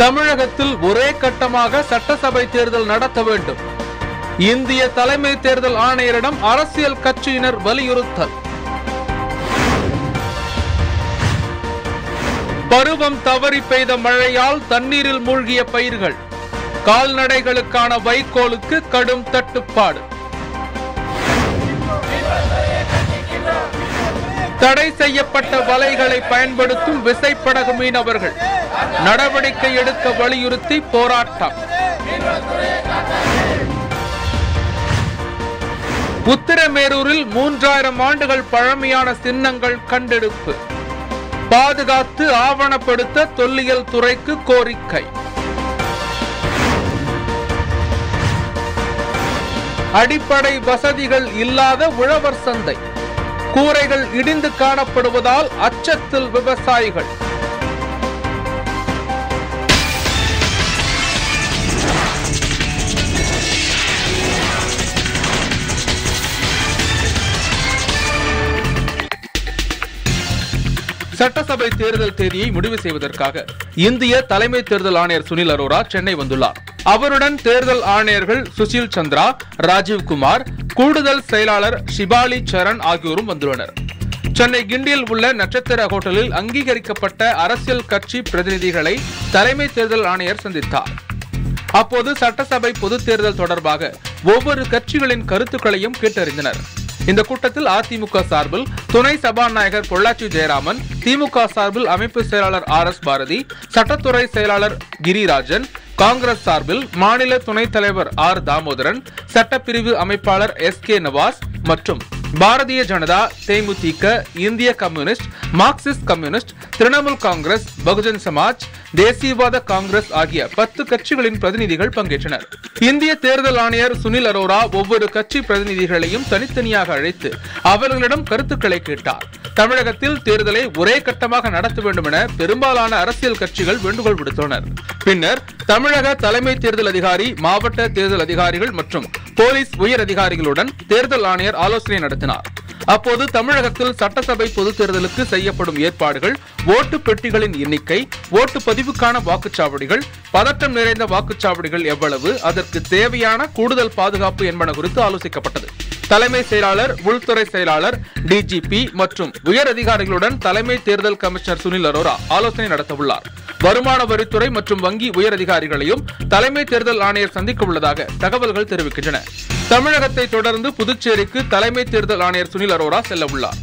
தமிழகத்தில் ஒரே கட்டமாக சட்டசபை தேர்தல் நடத்த வேண்டும் இந்திய தலைமை தேர்தல் ஆணையரிடம் அரசியல் கட்சியினர் வலியுறுத்தல் பருவம் தவறி பெய்த மழையால் தண்ணீரில் மூழ்கிய பயிர்கள் கால்நடைகளுக்கான வைக்கோலுக்கு கடும் தட்டுப்பாடு தடை செய்யப்பட்ட வலைகளை பயன்படுத்தும் விசைப்படகு மீனவர்கள் நடவடிக்கை எடுக்க வலியுறுத்தி போராட்டம் உத்திரமேரூரில் மூன்றாயிரம் ஆண்டுகள் பழமையான சின்னங்கள் கண்டெடுப்பு பாதுகாத்து ஆவணப்படுத்த தொல்லியல் துறைக்கு கோரிக்கை அடிப்படை வசதிகள் இல்லாத உழவர் சந்தை கூரைகள் இடிந்து காணப்படுவதால் அச்சத்தில் விவசாயிகள் சட்டசபை தேர்தல் தேதியை முடிவு செய்வதற்காக இந்திய தலைமை தேர்தல் ஆணையர் சுனில் அரோரா சென்னை வந்துள்ளார் அவருடன் தேர்தல் ஆணையர்கள் சுஷில் சந்திரா ராஜீவ் குமார் கூடுதல் செயலாளர் ஷிபாலி சரண் ஆகியோரும் வந்துள்ளனர் சென்னை கிண்டியில் உள்ள நட்சத்திர ஹோட்டலில் அங்கீகரிக்கப்பட்ட அரசியல் கட்சி பிரதிநிதிகளை தலைமை தேர்தல் ஆணையர் சந்தித்தார் அப்போது சட்டசபை பொதுத் தேர்தல் தொடர்பாக ஒவ்வொரு கட்சிகளின் கருத்துக்களையும் கேட்டறிந்தனர் இந்த கூட்டத்தில் அதிமுக சார்பில் துணை சபாநாயகர் பொள்ளாச்சி ஜெயராமன் திமுக சார்பில் அமைப்பு செயலாளர் ஆர் எஸ் பாரதி சட்டத்துறை செயலாளர் கிரிராஜன் காங்கிரஸ் சார்பில் மாநில துணைத் தலைவர் ஆர் தாமோதரன் சட்டப்பிரிவு அமைப்பாளர் எஸ் கே நவாஸ் மற்றும் பாரதிய ஜனதா தேமுதிக இந்திய communist Marxist communist Trinamool Congress Bahujan Samaj தேசியவாத காங்கிரஸ் ஆகிய பத்து கட்சிகளின் பிரதிநிதிகள் பங்கேற்றனர் இந்திய தேர்தல் ஆணையர் சுனில் அரோரா ஒவ்வொரு கட்சி பிரதிநிதிகளையும் தனித்தனியாக அழைத்து அவர்களிடம் கருத்துக்களை கேட்டார் தமிழகத்தில் தேர்தலை ஒரே கட்டமாக நடத்த வேண்டும் என பெரும்பாலான அரசியல் கட்சிகள் வேண்டுகோள் விடுத்துள்ளனர் பின்னர் தமிழக தலைமை தேர்தல் அதிகாரி மாவட்ட தேர்தல் அதிகாரிகள் மற்றும் போலீஸ் உயர் அதிகாரிகளுடன் தேர்தல் ஆணையர் ஆலோசனை நடத்தினார் அப்போது தமிழகத்தில் சட்டசபை பொதுத் தேர்தலுக்கு செய்யப்படும் ஏற்பாடுகள் ஓட்டு பெட்டிகளின் எண்ணிக்கை ஓட்டு பதிவுக்கான வாக்குச்சாவடிகள் பதட்டம் நிறைந்த வாக்குச்சாவடிகள் எவ்வளவு அதற்கு தேவையான கூடுதல் பாதுகாப்பு என்பன குறித்து ஆலோசிக்கப்பட்டது தலைமை செயலாளர் உள்துறை செயலாளர் டிஜிபி மற்றும் உயர் அதிகாரிகளுடன் தலைமை தேர்தல் கமிஷனர் சுனில் அரோரா ஆலோசனை நடத்தவுள்ளார் வருமான வரித்துறை மற்றும் வங்கி உயர் அதிகாரிகளையும் தலைமை தேர்தல் ஆணையர் சந்திக்க உள்ளதாக தகவல்கள் தெரிவிக்கின்றன தமிழகத்தை தொடர்ந்து புதுச்சேரிக்கு தலைமை தேர்தல் ஆணையர் சுனில் அரோரா செல்ல உள்ளார்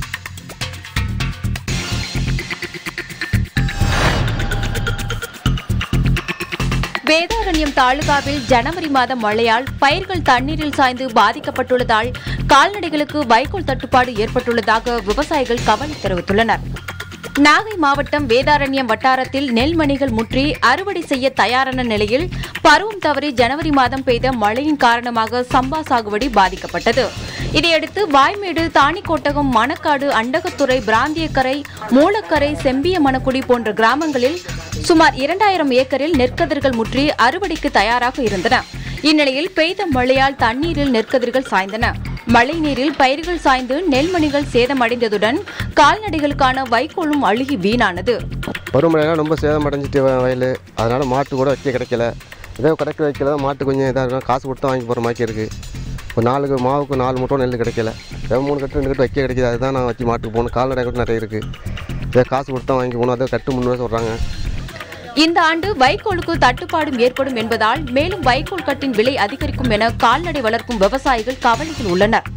வேதாரண்யம் தாலுகாவில் ஜனவரி மாதம் மழையால் பயிர்கள் தண்ணீரில் சாய்ந்து பாதிக்கப்பட்டுள்ளதால் கால்நடைகளுக்கு வைக்கோல் தட்டுப்பாடு ஏற்பட்டுள்ளதாக விவசாயிகள் கவலை தெரிவித்துள்ளனர் நாகை மாவட்டம் வேதாரண்யம் வட்டாரத்தில் நெல்மணிகள் முற்றி அறுவடை செய்ய தயாரான நிலையில் பருவம் தவறி ஜனவரி மாதம் பெய்த மழையின் காரணமாக சம்பா சாகுபடி பாதிக்கப்பட்டது இதையடுத்து வாய்மேடு தாணிக்கோட்டகம் மணக்காடு அண்டகத்துறை பிராந்தியக்கரை மூலக்கரை செம்பிய மணக்குடி போன்ற கிராமங்களில் சுமார் இரண்டாயிரம் ஏக்கரில் நெற்கதிர்கள் முற்றி அறுவடைக்கு தயாராக இருந்தன இந்நிலையில் பெய்த மழையால் தண்ணீரில் நெற்கதிர்கள் சாய்ந்தன மழை நீரில் பயிர்கள் சாய்ந்து நெல்மணிகள் சேதமடைந்ததுடன் கால்நடைகளுக்கான வைக்கோலும் அழுகி வீணானது பருவமழைலாம் ரொம்ப சேதம் அடைஞ்சிட்டு வ- வயல் அதனால் மாட்டு கூட வைக்க கிடைக்கல ஏதோ கிடைக்க வைக்கல தான் மாட்டு கொஞ்சம் இதாக இருக்கும் காசு கொடுத்து வாங்கி போகிற மாதிரி இருக்குது இப்போ நாலுக்கு மாவுக்கு நாலு மூட்டை நெல் கிடைக்கல ஏதோ மூணு கட்டு ரெண்டு கட்டு வைக்க கிடைக்கிது அதுதான் நான் வச்சு மாட்டுக்கு போகணும் கால்நடை கூட நிறைய இருக்குது ஏதோ காசு கொடுத்து தான் வாங்கி போகணும் அதை கட்டு முன்னூறு சொல்கிறாங்க இந்த ஆண்டு வைக்கோலுக்கு தட்டுப்பாடும் ஏற்படும் என்பதால் மேலும் வைக்கோல் கட்டின் விலை அதிகரிக்கும் என கால்நடை வளர்க்கும் விவசாயிகள் கவலையில் உள்ளனர்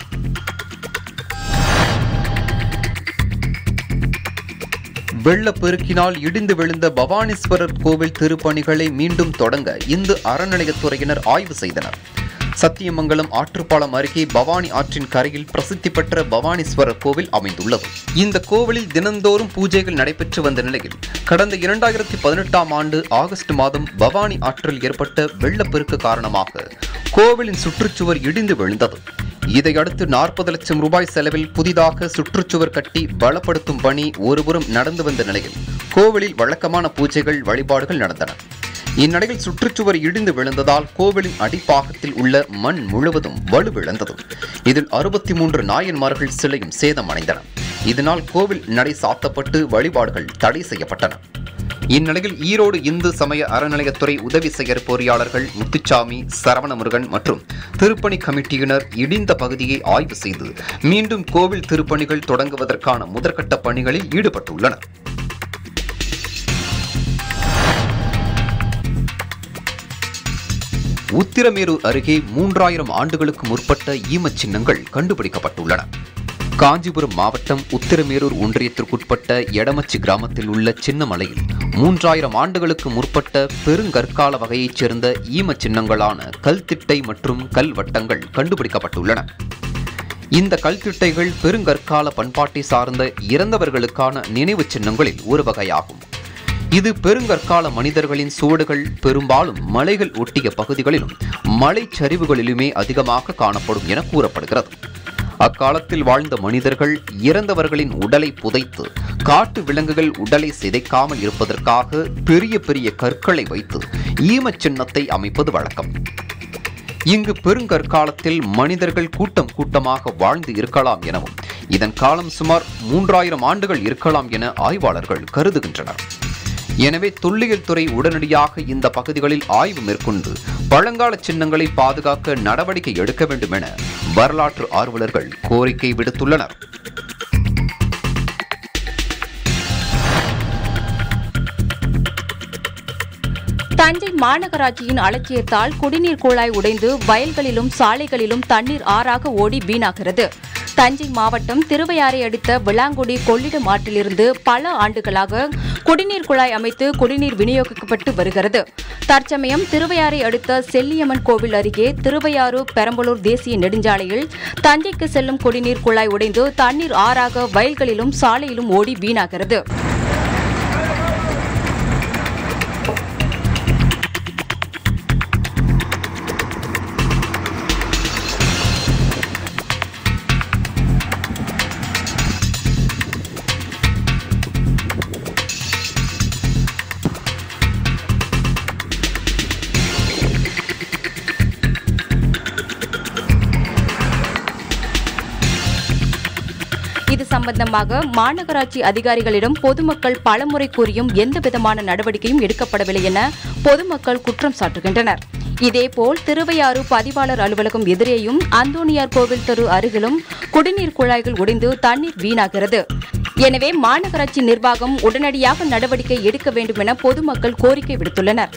வெள்ளப்பெருக்கினால் இடிந்து விழுந்த பவானீஸ்வரர் கோவில் திருப்பணிகளை மீண்டும் தொடங்க இந்து அறநிலையத்துறையினர் ஆய்வு செய்தனர் சத்தியமங்கலம் ஆற்றுப்பாலம் அருகே பவானி ஆற்றின் கரையில் பிரசித்தி பெற்ற பவானீஸ்வரர் கோவில் அமைந்துள்ளது இந்த கோவிலில் தினந்தோறும் பூஜைகள் நடைபெற்று வந்த நிலையில் கடந்த இரண்டாயிரத்தி பதினெட்டாம் ஆண்டு ஆகஸ்ட் மாதம் பவானி ஆற்றில் ஏற்பட்ட வெள்ளப்பெருக்கு காரணமாக கோவிலின் சுற்றுச்சுவர் இடிந்து விழுந்தது இதையடுத்து நாற்பது லட்சம் ரூபாய் செலவில் புதிதாக சுற்றுச்சுவர் கட்டி பலப்படுத்தும் பணி ஒருபுறம் நடந்து வந்த நிலையில் கோவிலில் வழக்கமான பூஜைகள் வழிபாடுகள் நடந்தன இந்நிலையில் சுற்றுச்சுவர் இடிந்து விழுந்ததால் கோவிலின் அடிப்பாகத்தில் உள்ள மண் முழுவதும் வலுவிழந்தது இதில் அறுபத்தி மூன்று நாயன்மார்கள் சிலையும் சேதமடைந்தன இதனால் கோவில் நடை சாத்தப்பட்டு வழிபாடுகள் தடை செய்யப்பட்டன இந்நிலையில் ஈரோடு இந்து சமய அறநிலையத்துறை உதவி செயற் பொறியாளர்கள் முத்துச்சாமி சரவணமுருகன் மற்றும் திருப்பணி கமிட்டியினர் இடிந்த பகுதியை ஆய்வு செய்து மீண்டும் கோவில் திருப்பணிகள் தொடங்குவதற்கான முதற்கட்ட பணிகளில் ஈடுபட்டுள்ளனர் உத்திரமேரூர் அருகே மூன்றாயிரம் ஆண்டுகளுக்கு முற்பட்ட ஈமச் சின்னங்கள் கண்டுபிடிக்கப்பட்டுள்ளன காஞ்சிபுரம் மாவட்டம் உத்திரமேரூர் ஒன்றியத்திற்குட்பட்ட எடமச்சி கிராமத்தில் உள்ள சின்னமலையில் மூன்றாயிரம் ஆண்டுகளுக்கு முற்பட்ட பெருங்கற்கால வகையைச் சேர்ந்த ஈமச் சின்னங்களான கல்திட்டை மற்றும் கல்வட்டங்கள் கண்டுபிடிக்கப்பட்டுள்ளன இந்த கல்திட்டைகள் பெருங்கற்கால பண்பாட்டை சார்ந்த இறந்தவர்களுக்கான நினைவு சின்னங்களில் ஒரு வகையாகும் இது பெருங்கற்கால மனிதர்களின் சுவடுகள் பெரும்பாலும் மலைகள் ஒட்டிய பகுதிகளிலும் மலைச்சரிவுகளிலுமே அதிகமாக காணப்படும் என கூறப்படுகிறது அக்காலத்தில் வாழ்ந்த மனிதர்கள் இறந்தவர்களின் உடலை புதைத்து காட்டு விலங்குகள் உடலை சிதைக்காமல் இருப்பதற்காக பெரிய பெரிய கற்களை வைத்து ஈமச் சின்னத்தை அமைப்பது வழக்கம் இங்கு பெருங்கற்காலத்தில் மனிதர்கள் கூட்டம் கூட்டமாக வாழ்ந்து இருக்கலாம் எனவும் இதன் காலம் சுமார் மூன்றாயிரம் ஆண்டுகள் இருக்கலாம் என ஆய்வாளர்கள் கருதுகின்றனர் எனவே தொல்லியல் துறை உடனடியாக இந்த பகுதிகளில் ஆய்வு மேற்கொண்டு பழங்கால சின்னங்களை பாதுகாக்க நடவடிக்கை எடுக்க வேண்டும் என வரலாற்று ஆர்வலர்கள் கோரிக்கை விடுத்துள்ளனர் தஞ்சை மாநகராட்சியின் அலட்சியத்தால் குடிநீர் குழாய் உடைந்து வயல்களிலும் சாலைகளிலும் தண்ணீர் ஆறாக ஓடி வீணாகிறது தஞ்சை மாவட்டம் திருவையாறை அடுத்த விளாங்குடி கொள்ளிடம் ஆற்றிலிருந்து பல ஆண்டுகளாக குடிநீர் குழாய் அமைத்து குடிநீர் விநியோகிக்கப்பட்டு வருகிறது தற்சமயம் திருவையாறை அடுத்த செல்லியம்மன் கோவில் அருகே திருவையாறு பெரம்பலூர் தேசிய நெடுஞ்சாலையில் தஞ்சைக்கு செல்லும் குடிநீர் குழாய் உடைந்து தண்ணீர் ஆறாக வயல்களிலும் சாலையிலும் ஓடி வீணாகிறது இது சம்பந்தமாக மாநகராட்சி அதிகாரிகளிடம் பொதுமக்கள் பலமுறை கூறியும் எந்தவிதமான நடவடிக்கையும் எடுக்கப்படவில்லை என பொதுமக்கள் குற்றம் சாட்டுகின்றனர் இதேபோல் திருவையாறு பதிவாளர் அலுவலகம் எதிரேயும் அந்தோணியார் கோவில் தெரு அருகிலும் குடிநீர் குழாய்கள் உடைந்து தண்ணீர் வீணாகிறது எனவே மாநகராட்சி நிர்வாகம் உடனடியாக நடவடிக்கை எடுக்க வேண்டும் என பொதுமக்கள் கோரிக்கை விடுத்துள்ளனர்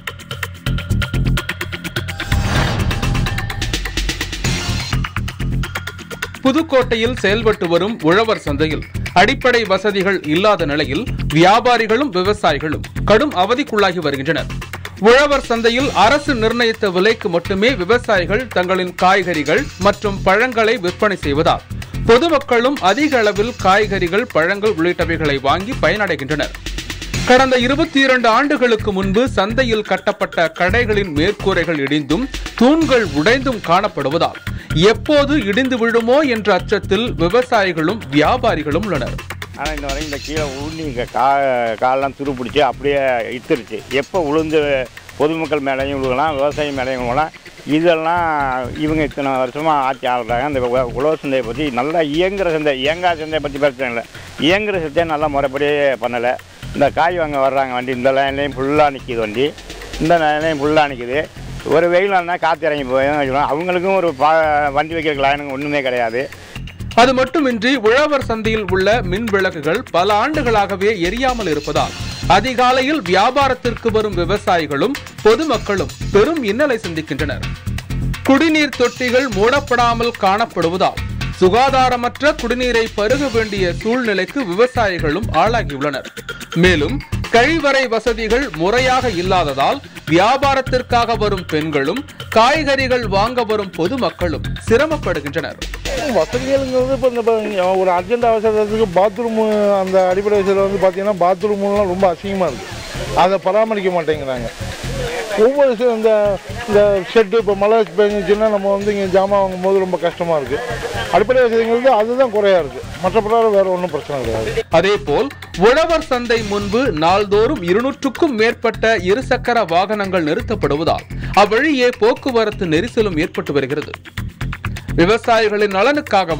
புதுக்கோட்டையில் செயல்பட்டு வரும் உழவர் சந்தையில் அடிப்படை வசதிகள் இல்லாத நிலையில் வியாபாரிகளும் விவசாயிகளும் கடும் அவதிக்குள்ளாகி வருகின்றனர் உழவர் சந்தையில் அரசு நிர்ணயித்த விலைக்கு மட்டுமே விவசாயிகள் தங்களின் காய்கறிகள் மற்றும் பழங்களை விற்பனை செய்வதால் பொதுமக்களும் அதிக அளவில் காய்கறிகள் பழங்கள் உள்ளிட்டவைகளை வாங்கி பயனடைகின்றனர் கடந்த இருபத்தி இரண்டு ஆண்டுகளுக்கு முன்பு சந்தையில் கட்டப்பட்ட கடைகளின் மேற்கூரைகள் இடிந்தும் தூண்கள் உடைந்தும் காணப்படுவதால் எப்போது இடிந்து விழுமோ என்ற அச்சத்தில் விவசாயிகளும் வியாபாரிகளும் உள்ளனர் ஆனால் இந்த வரைக்கும் இந்த கீழே உளுந்து இங்கே கா காலெல்லாம் துரு பிடிச்சி அப்படியே இத்துருச்சு எப்போ உளுந்து பொதுமக்கள் மேலேயும் விழுகலாம் விவசாயி மேலேயும் விழுகலாம் இதெல்லாம் இவங்க இத்தனை வருஷமாக ஆட்சி ஆளுறாங்க அந்த உ- உழவர் சந்தையை பற்றி நல்லா இயங்குற சந்தை இயங்காத சந்தையை பற்றி பிரச்சனை இல்லை இயங்குற சந்தையை நல்லா முறைப்படியே பண்ணலை இந்த காய் வாங்க வர்றாங்க வண்டி இந்த லைன்லேயும் ஃபுல்லாக நிற்கிது வண்டி இந்த லைன்லேயும் ஃபுல்லாக நிற்கிது ஒரு வெயில் இருந்தால் காற்று இறங்கி போய் அவங்களுக்கும் ஒரு பா வண்டி வைக்கிறதுக்கு லைனுங்க ஒன்றுமே கிடையாது அது மட்டுமின்றி உழவர் சந்தையில் உள்ள மின் விளக்குகள் பல ஆண்டுகளாகவே எரியாமல் இருப்பதால் அதிகாலையில் வியாபாரத்திற்கு வரும் விவசாயிகளும் பொதுமக்களும் பெரும் இன்னலை சந்திக்கின்றனர் குடிநீர் தொட்டிகள் மூடப்படாமல் காணப்படுவதால் சுகாதாரமற்ற குடிநீரை பருக வேண்டிய சூழ்நிலைக்கு விவசாயிகளும் ஆளாகியுள்ளனர் மேலும் கழிவறை வசதிகள் முறையாக இல்லாததால் வியாபாரத்திற்காக வரும் பெண்களும் காய்கறிகள் வாங்க வரும் பொதுமக்களும் சிரமப்படுகின்றனர் வசதிகள்ங்கிறது இப்போ இந்த இப்போ ஒரு அர்ஜென்ட் அவசரத்துக்கு பாத்ரூம் அந்த அடிப்படை வசதியில் வந்து பார்த்தீங்கன்னா பாத்ரூம்லாம் ரொம்ப அசிங்கமாக இருக்குது அதை பராமரிக்க மாட்டேங்கிறாங்க ஒவ்வொரு விஷயம் இந்த இந்த ஷெட்டு இப்போ மழை பெஞ்சிச்சுன்னா நம்ம வந்து இங்கே ஜாமான் வாங்கும்போது ரொம்ப கஷ்டமாக இருக்குது அடிப்படை வசதிங்கிறது அதுதான் குறையா இருக்குது மற்ற வேறு ஒன்றும் பிரச்சனை கிடையாது அதேபோல் உழவர் சந்தை முன்பு நாள்தோறும் இருநூற்றுக்கும் மேற்பட்ட இருசக்கர வாகனங்கள் நிறுத்தப்படுவதால் அவ்வழியே போக்குவரத்து நெரிசலும் ஏற்பட்டு வருகிறது விவசாயிகளின் நலனுக்காகவும்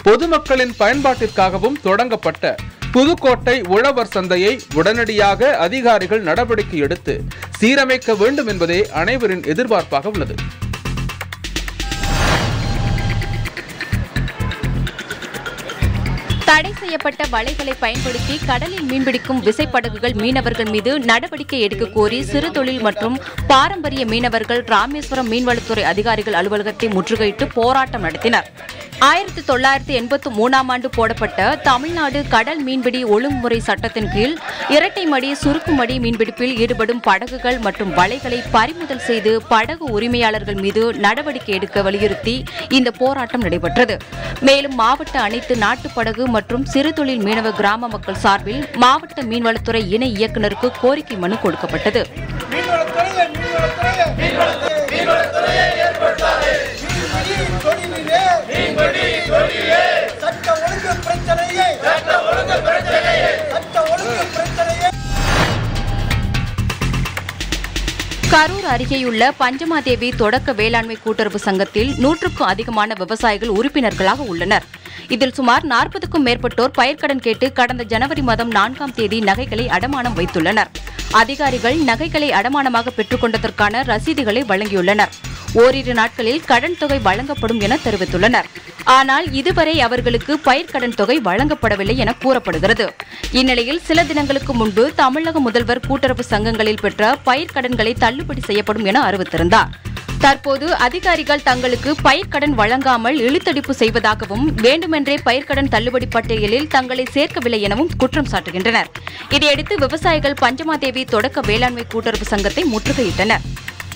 பொதுமக்களின் பயன்பாட்டிற்காகவும் தொடங்கப்பட்ட புதுக்கோட்டை உழவர் சந்தையை உடனடியாக அதிகாரிகள் நடவடிக்கை எடுத்து சீரமைக்க வேண்டும் என்பதே அனைவரின் எதிர்பார்ப்பாக உள்ளது தடை செய்யப்பட்ட வலைகளை பயன்படுத்தி கடலில் மீன்பிடிக்கும் விசைப்படகுகள் மீனவர்கள் மீது நடவடிக்கை எடுக்க கோரி சிறு தொழில் மற்றும் பாரம்பரிய மீனவர்கள் ராமேஸ்வரம் மீன்வளத்துறை அதிகாரிகள் அலுவலகத்தை முற்றுகையிட்டு போராட்டம் நடத்தினர் ஆயிரத்தி தொள்ளாயிரத்தி எண்பத்தி மூணாம் ஆண்டு போடப்பட்ட தமிழ்நாடு கடல் மீன்பிடி ஒழுங்குமுறை சட்டத்தின் கீழ் இரட்டை மடி சுருக்கு மடி மீன்பிடிப்பில் ஈடுபடும் படகுகள் மற்றும் வலைகளை பறிமுதல் செய்து படகு உரிமையாளர்கள் மீது நடவடிக்கை எடுக்க வலியுறுத்தி இந்த போராட்டம் நடைபெற்றது மேலும் மாவட்ட அனைத்து நாட்டுப்படகு மற்றும் சிறு தொழில் மீனவ கிராம மக்கள் சார்பில் மாவட்ட மீன்வளத்துறை இணை இயக்குநருக்கு கோரிக்கை மனு கொடுக்கப்பட்டது மீன்வளத்துறையே மீன்வளத்துறையே மீன்வளத்துறையே ஏற்படுத்தாதே மீன்பிடி தொழிலே சட்ட ஒழுங்கு பிரச்சனையே சட்ட ஒழுங்கு பிரச்சனையே சட்ட ஒழுங்கு பிரச்சனையே கரூர் அருகேயுள்ள பஞ்சமாதேவி தொடக்க வேளாண்மை கூட்டுறவு சங்கத்தில் நூற்றுக்கும் அதிகமான விவசாயிகள் உறுப்பினர்களாக உள்ளனர் இதில் சுமார் நாற்பதுக்கும் மேற்பட்டோர் பயிர்க்கடன் கேட்டு கடந்த ஜனவரி மாதம் நான்காம் தேதி நகைகளை அடமானம் வைத்துள்ளனர் அதிகாரிகள் நகைகளை அடமானமாக பெற்றுக்கொண்டதற்கான ரசீதுகளை வழங்கியுள்ளனர் ஓரிரு நாட்களில் கடன் தொகை வழங்கப்படும் என தெரிவித்துள்ளனர் ஆனால் இதுவரை அவர்களுக்கு பயிர்க்கடன் தொகை வழங்கப்படவில்லை என கூறப்படுகிறது இந்நிலையில் சில தினங்களுக்கு முன்பு தமிழக முதல்வர் கூட்டுறவு சங்கங்களில் பெற்ற பயிர்க்கடன்களை தள்ளுபடி செய்யப்படும் என அறிவித்திருந்தார் தற்போது அதிகாரிகள் தங்களுக்கு பயிர்க்கடன் வழங்காமல் இழுத்தடிப்பு செய்வதாகவும் வேண்டுமென்றே பயிர்க்கடன் தள்ளுபடி பட்டியலில் தங்களை சேர்க்கவில்லை எனவும் குற்றம் சாட்டுகின்றனர் இதையடுத்து விவசாயிகள் பஞ்சமாதேவி தொடக்க வேளாண்மை கூட்டுறவு சங்கத்தை முற்றுகையிட்டனர்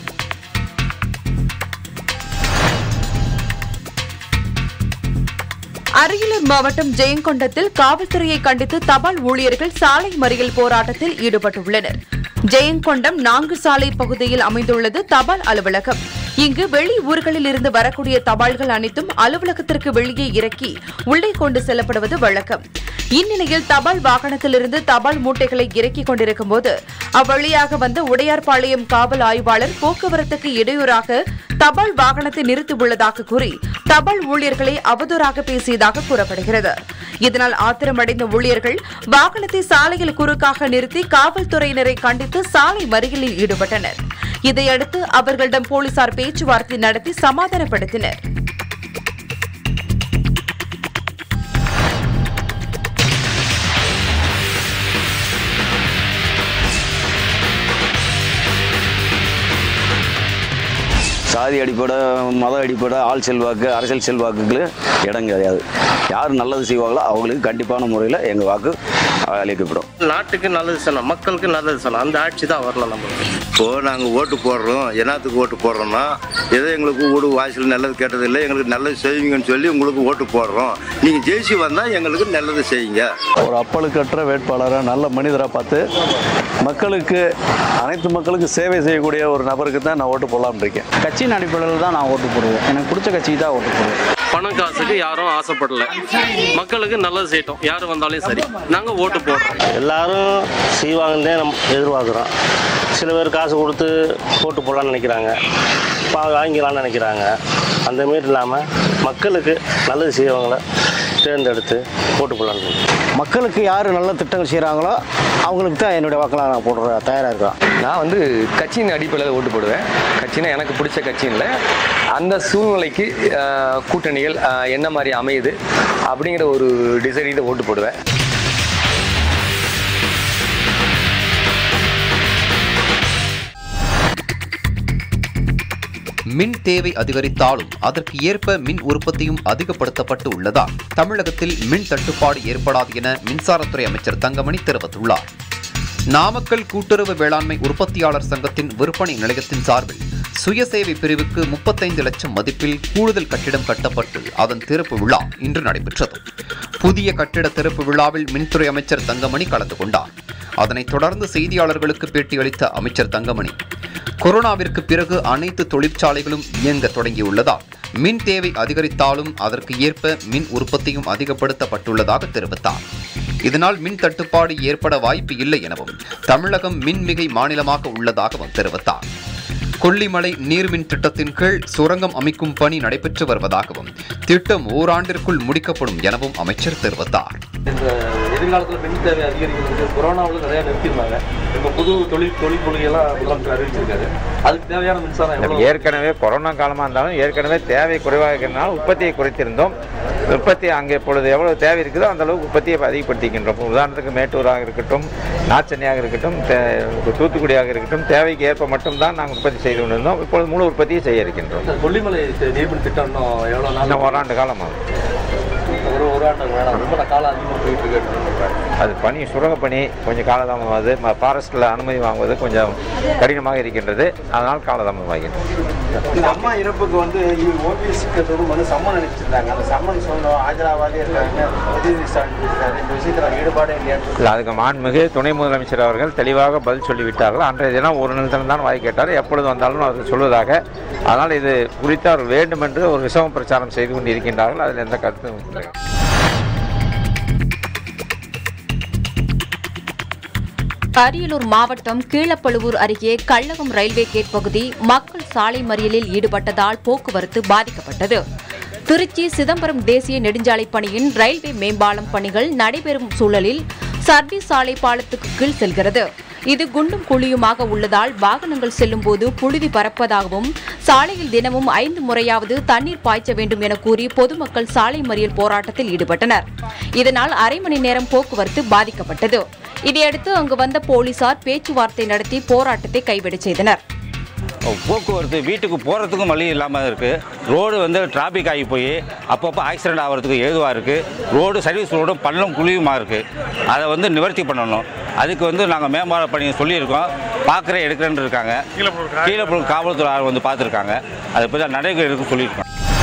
அரியலூர் மாவட்டம் ஜெயங்கொண்டத்தில் காவல்துறையை கண்டித்து தபால் ஊழியர்கள் சாலை மறியல் போராட்டத்தில் ஈடுபட்டுள்ளனர் ஜெயங்கொண்டம் நான்கு சாலை பகுதியில் அமைந்துள்ளது தபால் அலுவலகம் இங்கு வெளி ஊர்களில் இருந்து வரக்கூடிய தபால்கள் அனைத்தும் அலுவலகத்திற்கு வெளியே இறக்கி உள்ளே கொண்டு செல்லப்படுவது வழக்கம் இந்நிலையில் தபால் வாகனத்திலிருந்து தபால் மூட்டைகளை இறக்கிக் கொண்டிருக்கும் போது அவ்வழியாக வந்த உடையார்பாளையம் காவல் ஆய்வாளர் போக்குவரத்துக்கு இடையூறாக தபால் வாகனத்தை நிறுத்தியுள்ளதாக கூறி தபால் ஊழியர்களை அவதூறாக பேசியதாக கூறப்படுகிறது இதனால் ஆத்திரமடைந்த ஊழியர்கள் வாகனத்தை சாலையில் குறுக்காக நிறுத்தி காவல்துறையினரை கண்டித்து சாலை மறியலில் ஈடுபட்டனர் இதையடுத்து அவர்களிடம் போலீசார் பேச்சுவார்த்தை நடத்தி சமாதானப்படுத்தினர் சாதி அடிப்படை மத அடிப்படை ஆள் செல்வாக்கு அரசியல் செல்வாக்குக்கு இடம் கிடையாது யார் நல்லது செய்வாங்களோ அவங்களுக்கு கண்டிப்பான முறையில் எங்கள் வாக்கு அளிக்கப்படும் நாட்டுக்கு நல்லது செய்யணும் மக்களுக்கு நல்லது செய்யணும் அந்த ஆட்சி தான் வரணும் நம்மளுக்கு இப்போது நாங்கள் ஓட்டு போடுறோம் என்னத்துக்கு ஓட்டு போடுறோம்னா ஏதோ எங்களுக்கு வீடு வாசல் நல்லது கேட்டதில்லை எங்களுக்கு நல்லது செய்வீங்கன்னு சொல்லி உங்களுக்கு ஓட்டு போடுறோம் நீங்கள் ஜெயிச்சு வந்தால் எங்களுக்கு நல்லது செய்யுங்க ஒரு அப்பழுக்கற்ற வேட்பாளரை நல்ல மனிதராக பார்த்து மக்களுக்கு அனைத்து மக்களுக்கும் சேவை செய்யக்கூடிய ஒரு நபருக்கு தான் நான் ஓட்டு போடலாம்னு இருக்கேன் கட்சியின் அடிப்படையில் தான் நான் ஓட்டு போடுவேன் எனக்கு பிடிச்ச கட்சிக்கு தான் ஓட்டு போடுவேன் பணம் காசுக்கு யாரும் ஆசைப்படல மக்களுக்கு நல்லது செய்யட்டும் யார் வந்தாலும் சரி நாங்கள் ஓட்டு போடுறோம் எல்லாரும் செய்வாங்கன்னே நம்ம எதிர்பார்க்குறோம் சில பேர் காசு கொடுத்து போட்டு போடலான்னு நினைக்கிறாங்க பா வாங்கிக்கலாம்னு நினைக்கிறாங்க அந்த மாரி இல்லாமல் மக்களுக்கு நல்லது செய்யவங்கள தேர்ந்தெடுத்து போட்டு போடலான்னு மக்களுக்கு யார் நல்ல திட்டங்கள் செய்கிறாங்களோ அவங்களுக்கு தான் என்னுடைய வாக்கெல்லாம் நான் போடுற தயாராக இருக்கேன் நான் வந்து கட்சியின் அடிப்படையில் ஓட்டு போடுவேன் கட்சினா எனக்கு பிடிச்ச கட்சியில் அந்த சூழ்நிலைக்கு ஆஹ், கூட்டணிகள் ஆஹ், என்ன மாதிரி அமையுது அப்படிங்கிற ஒரு டிசைடில் ஓட்டு போடுவேன் மின் தேவை அதிகரித்தாலும் அதற்கு ஏற்ப மின் உற்பத்தியும் அதிகப்படுத்தப்பட்டு உள்ளதால் தமிழகத்தில் மின் தட்டுப்பாடு ஏற்படாது என மின்சாரத்துறை அமைச்சர் தங்கமணி தெரிவித்துள்ளார் நாமக்கல் கூட்டுறவு வேளாண்மை உற்பத்தியாளர் சங்கத்தின் விற்பனை நிலையத்தின் சார்பில் சுயசேவை பிரிவுக்கு முப்பத்தைந்து லட்சம் மதிப்பில் கூடுதல் கட்டிடம் கட்டப்பட்டு அதன் திறப்பு விழா இன்று நடைபெற்றது புதிய கட்டிட திறப்பு விழாவில் மின்துறை அமைச்சர் தங்கமணி கலந்து கொண்டார் அதனைத் தொடர்ந்து செய்தியாளர்களுக்கு பேட்டியளித்த அமைச்சர் தங்கமணி கொரோனாவிற்கு பிறகு அனைத்து தொழிற்சாலைகளும் இயங்க தொடங்கியுள்ளதால் மின் தேவை அதிகரித்தாலும் அதற்கு ஏற்ப மின் உற்பத்தியும் அதிகப்படுத்தப்பட்டுள்ளதாக தெரிவித்தார் இதனால் மின் தட்டுப்பாடு ஏற்பட வாய்ப்பு இல்லை எனவும் தமிழகம் மின்மிகை மாநிலமாக உள்ளதாகவும் தெரிவித்தார் கொல்லிமலை நீர்மின் திட்டத்தின் கீழ் சுரங்கம் அமைக்கும் பணி நடைபெற்று வருவதாகவும் திட்டம் ஓராண்டிற்குள் முடிக்கப்படும் எனவும் அமைச்சர் தெரிவித்தார் இந்த எதிர்காலத்தில் பெண் தேவை அதிகரிக்கிறது கொரோனாவில் நிறைய நிறுத்திருந்தாங்க இப்போ புது தொழில் தொழில் கொள்கையெல்லாம் முதலமைச்சர் அறிவிச்சிருக்காரு அதுக்கு தேவையான மின்சாரம் எவ்வளோ ஏற்கனவே கொரோனா காலமாக இருந்தாலும் ஏற்கனவே தேவை குறைவாக இருக்கிறதுனால உற்பத்தியை குறைத்திருந்தோம் உற்பத்தி அங்கே இப்பொழுது எவ்வளவு தேவை இருக்குதோ அந்த அளவுக்கு உற்பத்தியை அதிகப்படுத்திக்கின்றோம் உதாரணத்துக்கு மேட்டூராக இருக்கட்டும் நாச்சென்னையாக இருக்கட்டும் தே- தூத்துக்குடியாக இருக்கட்டும் தேவைக்கு ஏற்ப மட்டும்தான் நாங்கள் உற்பத்தி செய்து கொண்டிருந்தோம் இப்பொழுது முழு உற்பத்தியை செய்ய இருக்கின்றோம் இந்த கொல்லிமலை தி- நீர்மின் திட்டம் இன்னும் எவ்வளோ நாள் இன்னும் ஓராண்டு காலம் ஆகும் ஒரு ஒரு ஆண்டு வேணாம் ரொம்ப காலம் அதிகமாக போயிட்டு இருக்கு அது பணி சுரங்க பணி கொஞ்சம் காலதாமதமாகுது ஃபாரஸ்ட்டில் அனுமதி வாங்குவது கொஞ்சம் கடினமாக இருக்கின்றது அதனால் காலதாமதமாகின்றது இந்த அம்மா இறப்புக்கு வந்து ஓபிஎஸ் வந்து சம்மன் அனுப்பிச்சிருந்தாங்க அந்த சம்மன் சொல்லணும் ஆஜராவாதே இருக்காங்க உதயநிதி ஸ்டாலின் இருக்காரு இந்த விஷயத்தில் ஈடுபாடே இல்லையான்னு இல்லை அதுக்கு மாண்புமிகு துணை முதலமைச்சர் அவர்கள் தெளிவாக பதில் சொல்லிவிட்டார்கள் அன்றைய தினம் ஒரு நிமிடம் தான் வாய் கேட்டார் எப்பொழுது வந்தாலும் அவர் சொல்வதாக அதனால் இது குறித்து அவர் வேண்டும் என்று ஒரு விஷம பிரச்சாரம் செய்து கொண்டு இருக்கின்றார்கள் அதில் எந்த கருத்தும் இல்லை அரியலூர் மாவட்டம் கீழப்பழுவூர் அருகே கள்ளகம் ரயில்வே கேட் பகுதி மக்கள் சாலை மறியலில் ஈடுபட்டதால் போக்குவரத்து பாதிக்கப்பட்டது திருச்சி சிதம்பரம் தேசிய நெடுஞ்சாலை பணியின் ரயில்வே மேம்பாலம் பணிகள் நடைபெறும் சூழலில் சர்வீஸ் சாலை பாலத்துக்கு கீழ் செல்கிறது இது குண்டும் குழியுமாக உள்ளதால் வாகனங்கள் செல்லும் போது புழுதி பறப்பதாகவும் சாலையில் தினமும் ஐந்து முறையாவது தண்ணீர் பாய்ச்ச வேண்டும் என கூறி பொதுமக்கள் சாலை மறியல் போராட்டத்தில் ஈடுபட்டனர் இதனால் அரை மணி நேரம் போக்குவரத்து பாதிக்கப்பட்டது இதையடுத்து அங்கு வந்த போலீசார் பேச்சுவார்த்தை நடத்தி போராட்டத்தை கைவிடச் செய்தனர் போக்குவரத்து வீட்டுக்கு போகிறதுக்கும் வழி இல்லாமல் இருக்குது ரோடு வந்து டிராஃபிக் ஆகி போய் அப்பப்போ ஆக்சிடென்ட் ஆகிறதுக்கு ஏதுவாக இருக்குது ரோடு சர்வீஸ் ரோடும் பள்ளம் குழியுமா இருக்குது அதை வந்து நிவர்த்தி பண்ணணும் அதுக்கு வந்து நாங்கள் மேம்பால பணி சொல்லியிருக்கோம் பார்க்குறேன் எடுக்கிறேன்னு இருக்காங்க கீழே காவல்துறை ஆள் வந்து பார்த்துருக்காங்க அதை பற்றி நடைமுறை இருக்கு சொல்லியிருக்கோம்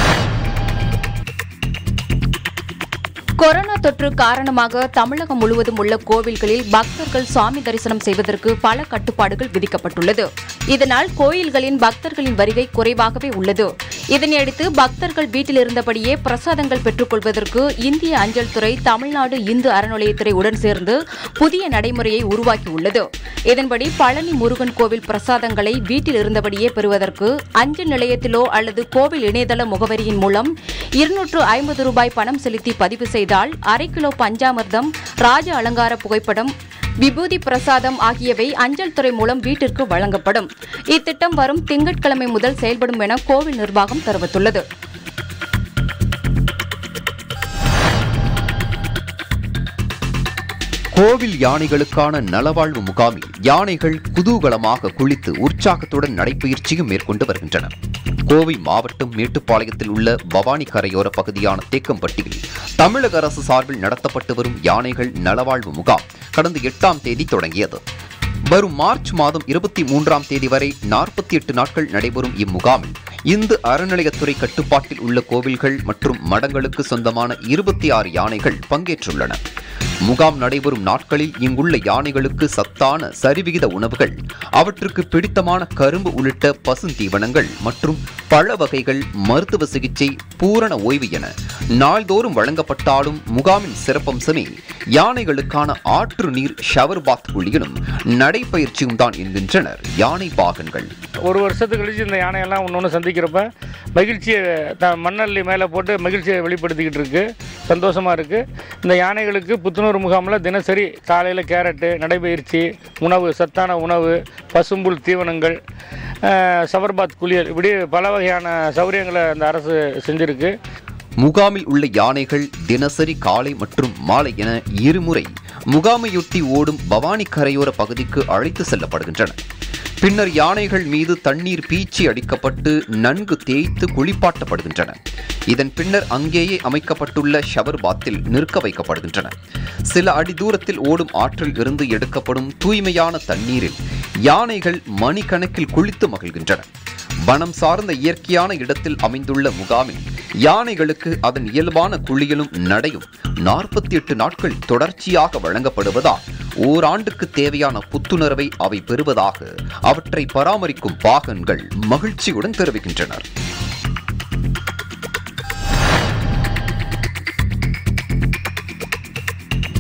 கொரோனா தொற்று காரணமாக தமிழகம் முழுவதும் உள்ள கோவில்களில் பக்தர்கள் சாமி தரிசனம் செய்வதற்கு பல கட்டுப்பாடுகள் விதிக்கப்பட்டுள்ளது இதனால் கோயில்களின் பக்தர்களின் வருகை குறைவாகவே உள்ளது இதனையடுத்து பக்தர்கள் வீட்டில் இருந்தபடியே பிரசாதங்கள் பெற்றுக்கொள்வதற்கு இந்திய அஞ்சல் துறை தமிழ்நாடு இந்து அறநிலையத்துறை உடன் சேர்ந்து புதிய நடைமுறையை உருவாக்கியுள்ளது இதன்படி பழனி முருகன் கோவில் பிரசாதங்களை வீட்டில் இருந்தபடியே பெறுவதற்கு அஞ்சல் நிலையத்திலோ அல்லது கோவில் இணையதள முகவரியின் மூலம் இருநூற்று ஐம்பது ரூபாய் பணம் செலுத்தி பதிவு செய்தால் அரை கிலோ பஞ்சாமிர்தம் ராஜ அலங்கார புகைப்படம் விபூதி பிரசாதம் ஆகியவை அஞ்சல் துறை மூலம் வீட்டிற்கு வழங்கப்படும் இத்திட்டம் வரும் திங்கட்கிழமை முதல் செயல்படும் என கோவில் நிர்வாகம் தெரிவித்துள்ளது கோவில் யானைகளுக்கான நலவாழ்வு முகாமில் யானைகள் குதூகலமாக குளித்து உற்சாகத்துடன் நடைபயிற்சியும் மேற்கொண்டு வருகின்றன கோவை மாவட்டம் மேட்டுப்பாளையத்தில் உள்ள பவானி கரையோர பகுதியான தேக்கம்பட்டியில் தமிழக அரசு சார்பில் நடத்தப்பட்டு வரும் யானைகள் நலவாழ்வு முகாம் கடந்த எட்டாம் தேதி தொடங்கியது வரும் மார்ச் மாதம் இருபத்தி மூன்றாம் தேதி வரை நாற்பத்தி எட்டு நாட்கள் நடைபெறும் இம்முகாமில் இந்து அறநிலையத்துறை கட்டுப்பாட்டில் உள்ள கோவில்கள் மற்றும் மடங்களுக்கு சொந்தமான இருபத்தி ஆறு யானைகள் பங்கேற்றுள்ளன முகாம் நடைபெறும் நாட்களில் இங்குள்ள யானைகளுக்கு சத்தான சரிவிகித உணவுகள் அவற்றுக்கு பிடித்தமான கரும்பு உள்ளிட்ட பசுந்தீவனங்கள் மற்றும் பழ வகைகள் மருத்துவ சிகிச்சை பூரண ஓய்வு என நாள்தோறும் வழங்கப்பட்டாலும் முகாமின் சிறப்பம்சமே யானைகளுக்கான ஆற்று நீர் ஷவர் பாத் குழியிலும் நடைப்பயிற்சியும் தான் என்கின்றனர் யானை பாகன்கள் ஒரு வருஷத்துக்கு கழிச்சு இந்த யானையெல்லாம் ஒன்று ஒன்று சந்திக்கிறப்ப மகிழ்ச்சியை த மண்ணள்ளி மேலே போட்டு மகிழ்ச்சியை வெளிப்படுத்திக்கிட்டு இருக்கு சந்தோஷமாக இருக்குது இந்த யானைகளுக்கு புத்துணர்வு முகாமில் தினசரி காலையில் கேரட்டு நடைபயிற்சி உணவு சத்தான உணவு பசும்புல் தீவனங்கள் அஹ், சவர்பாத் குளியல் இப்படி பல வகையான சௌகரியங்களை அந்த அரசு செஞ்சுருக்கு முகாமில் உள்ள யானைகள் தினசரி காலை மற்றும் மாலை என இருமுறை முகாமையொட்டி ஓடும் பவானி கரையோர பகுதிக்கு அழைத்து செல்லப்படுகின்றன பின்னர் யானைகள் மீது தண்ணீர் பீச்சி அடிக்கப்பட்டு நன்கு தேய்த்து குளிப்பாட்டப்படுகின்றன இதன் பின்னர் அங்கேயே அமைக்கப்பட்டுள்ள ஷவர் பாத்தில் நிற்க வைக்கப்படுகின்றன சில அடி தூரத்தில் ஓடும் ஆற்றில் இருந்து எடுக்கப்படும் தூய்மையான தண்ணீரில் யானைகள் மணிக்கணக்கில் குளித்து மகிழ்கின்றன வனம் சார்ந்த இயற்கையான இடத்தில் அமைந்துள்ள முகாமில் யானைகளுக்கு அதன் இயல்பான குளியலும் நடையும் நாற்பத்தி எட்டு நாட்கள் தொடர்ச்சியாக வழங்கப்படுவதால் ஓராண்டுக்கு தேவையான புத்துணர்வை அவை பெறுவதாக அவற்றை பராமரிக்கும் பாகன்கள் மகிழ்ச்சியுடன் தெரிவிக்கின்றனர்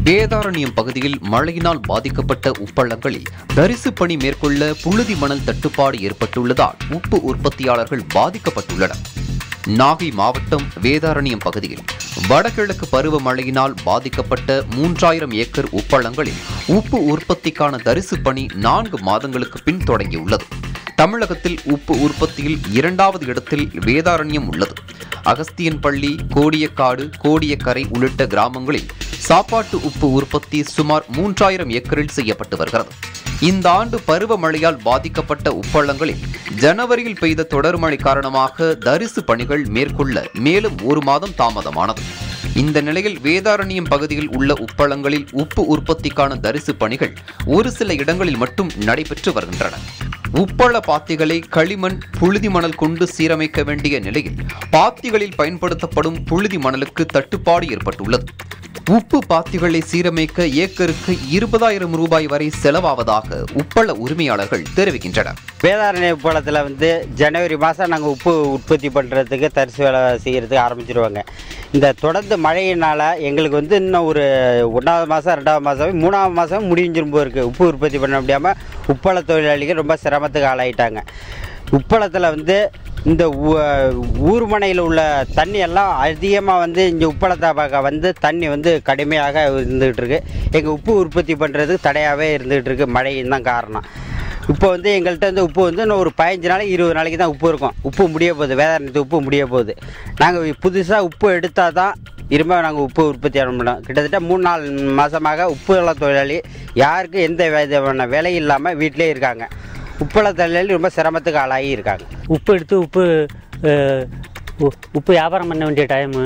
வேதாரண்யம் பகுதியில் மழையினால் பாதிக்கப்பட்ட உப்பளங்களில் தரிசு பணி மேற்கொள்ள புழுதி மணல் தட்டுப்பாடு ஏற்பட்டுள்ளதால் உப்பு உற்பத்தியாளர்கள் பாதிக்கப்பட்டுள்ளனர் நாகை மாவட்டம் வேதாரண்யம் பகுதியில் வடகிழக்கு பருவமழையினால் பாதிக்கப்பட்ட மூன்றாயிரம் ஏக்கர் உப்பளங்களில் உப்பு உற்பத்திக்கான தரிசு பணி நான்கு மாதங்களுக்கு பின் தொடங்கியுள்ளது தமிழகத்தில் உப்பு உற்பத்தியில் இரண்டாவது இடத்தில் வேதாரண்யம் உள்ளது அகஸ்தியன்பள்ளி கோடியக்காடு கோடியக்கரை உள்ளிட்ட கிராமங்களில் சாப்பாட்டு உப்பு உற்பத்தி சுமார் மூன்றாயிரம் ஏக்கரில் செய்யப்பட்டு வருகிறது இந்த ஆண்டு பருவமழையால் பாதிக்கப்பட்ட உப்பளங்களில் ஜனவரியில் பெய்த தொடர் மழை காரணமாக தரிசு பணிகள் மேற்கொள்ள மேலும் ஒரு மாதம் தாமதமானது இந்த நிலையில் வேதாரண்யம் பகுதியில் உள்ள உப்பளங்களில் உப்பு உற்பத்திக்கான தரிசு பணிகள் ஒரு சில இடங்களில் மட்டும் நடைபெற்று வருகின்றன உப்பள பாத்திகளை களிமண் புழுதி மணல் கொண்டு சீரமைக்க வேண்டிய நிலையில் பாத்திகளில் பயன்படுத்தப்படும் புழுதி மணலுக்கு தட்டுப்பாடு ஏற்பட்டுள்ளது உப்பு பாத்திகளை சீரமைக்க ஏக்கருக்கு இருபதாயிரம் ரூபாய் வரை செலவாவதாக உப்பள உரிமையாளர்கள் தெரிவிக்கின்றனர் வேதாரண்ய உப்பளத்தில் வந்து ஜனவரி மாதம் நாங்கள் உப்பு உற்பத்தி பண்ணுறதுக்கு தரிசு வேலை செய்கிறதுக்கு ஆரம்பிச்சிருவாங்க இந்த தொடர்ந்து மழையினால் எங்களுக்கு வந்து இன்னும் ஒரு ஒன்றாவது மாதம் ரெண்டாவது மாதம் மூணாவது மாதம் முடிஞ்சிரும் போல் இருக்குது உப்பு உற்பத்தி பண்ண முடியாமல் உப்பள தொழிலாளிகள் ரொம்ப சிரமத்துக்கு ஆளாயிட்டாங்க உப்பளத்தில் வந்து இந்த ஊர்மனையில் உள்ள தண்ணி எல்லாம் அதிகமாக வந்து இங்கே உப்பளத்தை பக்கம் வந்து தண்ணி வந்து கடுமையாக இருந்துகிட்டு இருக்கு எங்கள் உப்பு உற்பத்தி பண்ணுறதுக்கு தடையாகவே இருந்துகிட்டு இருக்கு மழையும் தான் காரணம் இப்போ வந்து எங்கள்கிட்ட வந்து உப்பு வந்து இன்னும் ஒரு பதினஞ்சு நாளைக்கு இருபது நாளைக்கு தான் உப்பு இருக்கும் உப்பு முடிய போகுது வேதாரணத்து உப்பு முடிய போகுது நாங்கள் புதுசாக உப்பு எடுத்தால் தான் இரும்ப நாங்கள் உப்பு உற்பத்தி பண்ண முடியும் கிட்டத்தட்ட மூணு நாலு மாதமாக உப்பு வெள்ள தொழிலாளி யாருக்கும் எந்த விதமான வேலை இல்லாமல் வீட்டிலே இருக்காங்க உப்பள தொழிலாளி ரொம்ப சிரமத்துக்கு ஆளாகி இருக்காங்க உப்பு எடுத்து உப்பு அஹ், உ- உப்பு வியாபாரம் பண்ண வேண்டிய டைமு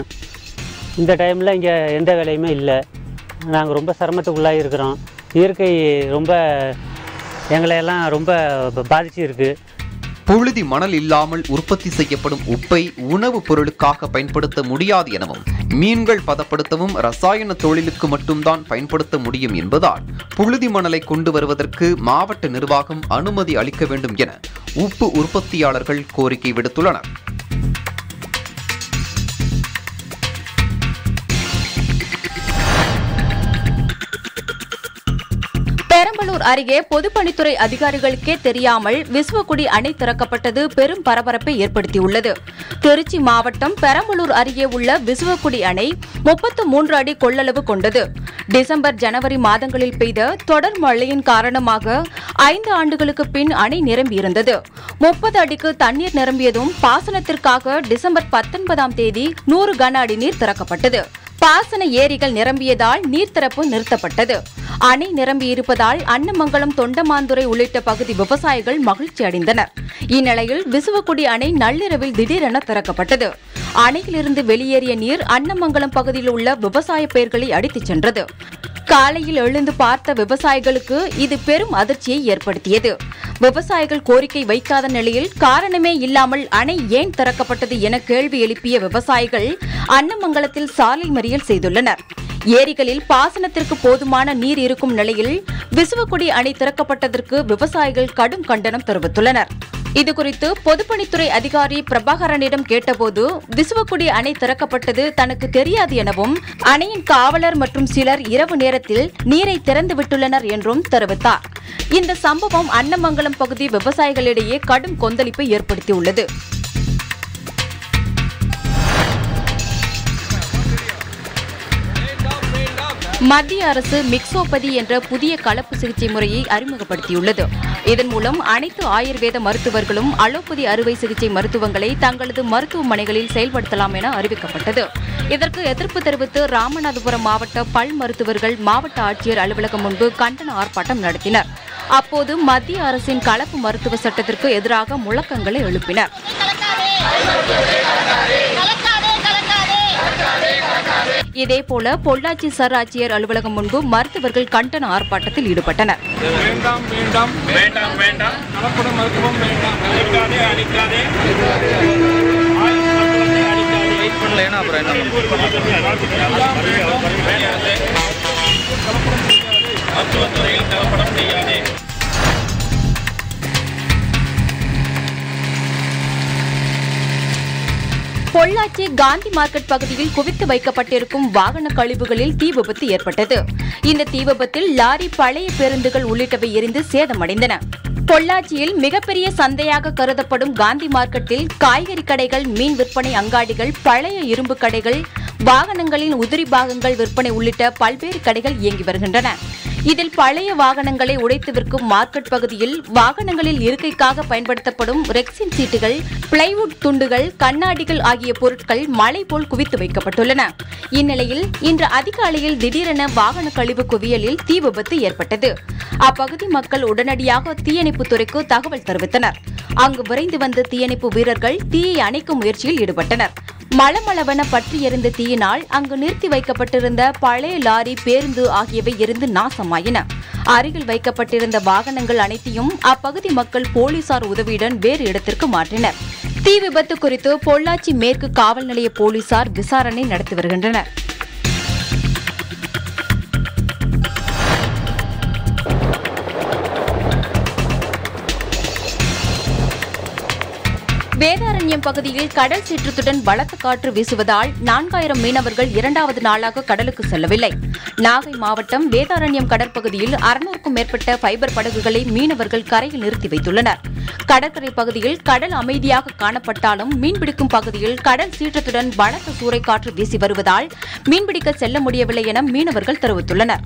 இந்த டைமில் இங்கே எந்த வேலையுமே இல்லை நாங்கள் ரொம்ப சிரமத்துக்குள்ளாகி இருக்கிறோம் இயற்கை ரொம்ப எங்களை எல்லாம் ரொம்ப பாதிச்சு இருக்குது புழுதி மணல் இல்லாமல் உற்பத்தி செய்யப்படும் உப்பை உணவுப் பொருளுக்காக பயன்படுத்த முடியாது எனவும் மீன்கள் பதப்படுத்தவும் ரசாயன தொழிலுக்கு மட்டும்தான் பயன்படுத்த முடியும் என்பதால் புழுதி மணலை கொண்டு வருவதற்கு மாவட்ட நிர்வாகம் அனுமதி அளிக்க வேண்டும் என உப்பு உற்பத்தியாளர்கள் கோரிக்கை விடுத்துள்ளனர் பெரம்பலூர் அருகே பொதுப்பணித்துறை அதிகாரிகளுக்கே தெரியாமல் விஸ்வகுடி அணை திறக்கப்பட்டது பெரும் பரபரப்பை ஏற்படுத்தியுள்ளது திருச்சி மாவட்டம் பெரம்பலூர் அருகே உள்ள விஸ்வகுடி அணை முப்பத்து மூன்று அடி கொள்ளளவு கொண்டது டிசம்பர் ஜனவரி மாதங்களில் பெய்த தொடர் மழையின் காரணமாக ஐந்து ஆண்டுகளுக்கு பின் அணை நிரம்பியிருந்தது முப்பது அடிக்கு தண்ணீர் நிரம்பியதும் பாசனத்திற்காக டிசம்பர் பத்தொன்பதாம் தேதி நூறு கன அடி நீர் திறக்கப்பட்டது பாசன ஏரிகள் நிரம்பியதால் நீர் திறப்பு நிறுத்தப்பட்டது அணை நிரம்பியிருப்பதால் அன்னமங்கலம் தொண்டமாந்துறை உள்ளிட்ட பகுதி விவசாயிகள் மகிழ்ச்சி அடைந்தனர் இந்நிலையில் விசுவக்குடி அணை நள்ளிரவில் திடீரென திறக்கப்பட்டது அணையிலிருந்து வெளியேறிய நீர் அன்னமங்கலம் பகுதியில் உள்ள விவசாய பயிர்களை அடித்துச் சென்றது காலையில் எழுந்து பார்த்த விவசாயிகளுக்கு இது பெரும் அதிர்ச்சியை ஏற்படுத்தியது விவசாயிகள் கோரிக்கை வைக்காத நிலையில் காரணமே இல்லாமல் அணை ஏன் திறக்கப்பட்டது என கேள்வி எழுப்பிய விவசாயிகள் அன்னமங்கலத்தில் சாலை மறியல் செய்துள்ளனர் ஏரிகளில் பாசனத்திற்கு போதுமான நீர் இருக்கும் நிலையில் விசுவக்குடி அணை திறக்கப்பட்டதற்கு விவசாயிகள் கடும் கண்டனம் தெரிவித்துள்ளனர் இதுகுறித்து பொதுப்பணித்துறை அதிகாரி பிரபாகரனிடம் கேட்டபோது விசுவக்குடி அணை திறக்கப்பட்டது தனக்கு தெரியாது எனவும் அணையின் காவலர் மற்றும் சிலர் இரவு நேரத்தில் நீரை திறந்து விட்டுள்ளனர் என்றும் தெரிவித்தார் இந்த சம்பவம் அன்னமங்கலம் பகுதி விவசாயிகளிடையே கடும் கொந்தளிப்பை ஏற்படுத்தியுள்ளது மத்திய அரசு மிக்சோபதி என்ற புதிய கலப்பு சிகிச்சை முறையை அறிமுகப்படுத்தியுள்ளது இதன் மூலம் அனைத்து ஆயுர்வேத மருத்துவர்களும் அலோபதி அறுவை சிகிச்சை மருத்துவங்களை தங்களது மருத்துவமனைகளில் செயல்படுத்தலாம் என அறிவிக்கப்பட்டது இதற்கு எதிர்ப்பு தெரிவித்து ராமநாதபுரம் மாவட்ட பல் மருத்துவர்கள் மாவட்ட ஆட்சியர் அலுவலகம் முன்பு கண்டன ஆர்ப்பாட்டம் நடத்தினர் அப்போது மத்திய அரசின் கலப்பு மருத்துவ சட்டத்திற்கு எதிராக முழக்கங்களை எழுப்பினர் இதேபோல பொள்ளாச்சி சர் ஆட்சியர் அலுவலகம் முன்பு மருத்துவர்கள் கண்டன ஆர்ப்பாட்டத்தில் ஈடுபட்டனர் வேண்டாம் வேண்டாம் வேண்டாம் வேண்டாம் கலப்பட மருத்துவம் வேண்டாம் அழிக்காதே அழிக்காதே வெயிட் பண்ணல ஏன்னா அப்புறம் மருத்துவத்துறையில் கலப்படம் செய்யாதே பொள்ளாச்சி காந்தி மார்க்கெட் பகுதியில் குவித்து வைக்கப்பட்டிருக்கும் வாகன கழிவுகளில் தீ விபத்து ஏற்பட்டது இந்த தீ விபத்தில் லாரி பழைய பேருந்துகள் உள்ளிட்டவை எரிந்து சேதமடைந்தன பொள்ளாச்சியில் மிகப்பெரிய சந்தையாக கருதப்படும் காந்தி மார்க்கெட்டில் காய்கறி கடைகள் மீன் விற்பனை அங்காடிகள் பழைய இரும்பு கடைகள் வாகனங்களின் உதிரி பாகங்கள் விற்பனை உள்ளிட்ட பல்வேறு கடைகள் இயங்கி வருகின்றன இதில் பழைய வாகனங்களை உடைத்து விற்கும் மார்க்கெட் பகுதியில் வாகனங்களில் இருக்கைக்காக பயன்படுத்தப்படும் ரெக்சின் சீட்டுகள் பிளைவுட் துண்டுகள் கண்ணாடிகள் ஆகிய பொருட்கள் மலை போல் குவித்து வைக்கப்பட்டுள்ளன இந்நிலையில் இன்று அதிகாலையில் திடீரென வாகன கழிவு குவியலில் தீ விபத்து ஏற்பட்டது அப்பகுதி மக்கள் உடனடியாக தீயணைப்புத் துறைக்கு தகவல் தெரிவித்தனர் அங்கு விரைந்து வந்த தீயணைப்பு வீரர்கள் தீயை அணைக்கும் முயற்சியில் ஈடுபட்டனர் மளமளவென பற்றி எரிந்த தீயினால் அங்கு நிறுத்தி வைக்கப்பட்டிருந்த பழைய லாரி பேருந்து ஆகியவை எரிந்து நாசமாயின அருகில் வைக்கப்பட்டிருந்த வாகனங்கள் அனைத்தையும் அப்பகுதி மக்கள் போலீசார் உதவியுடன் வேறு இடத்திற்கு மாற்றினர் தீ விபத்து குறித்து பொள்ளாச்சி மேற்கு காவல் நிலைய போலீசார் விசாரணை நடத்தி வருகின்றனர் வேதாரண்யம் பகுதியில் கடல் சீற்றத்துடன் பலத்த காற்று வீசுவதால் நான்காயிரம் மீனவர்கள் இரண்டாவது நாளாக கடலுக்கு செல்லவில்லை நாகை மாவட்டம் வேதாரண்யம் கடற்பகுதியில் அறுநூறுக்கும் மேற்பட்ட ஃபைபர் படகுகளை மீனவர்கள் கரையில் நிறுத்தி வைத்துள்ளனர் கடற்கரை பகுதியில் கடல் அமைதியாக காணப்பட்டாலும் மீன்பிடிக்கும் பகுதியில் கடல் சீற்றத்துடன் பலத்த சூறைக்காற்று வீசி வருவதால் மீன்பிடிக்க செல்ல முடியவில்லை என மீனவர்கள் தெரிவித்துள்ளனர்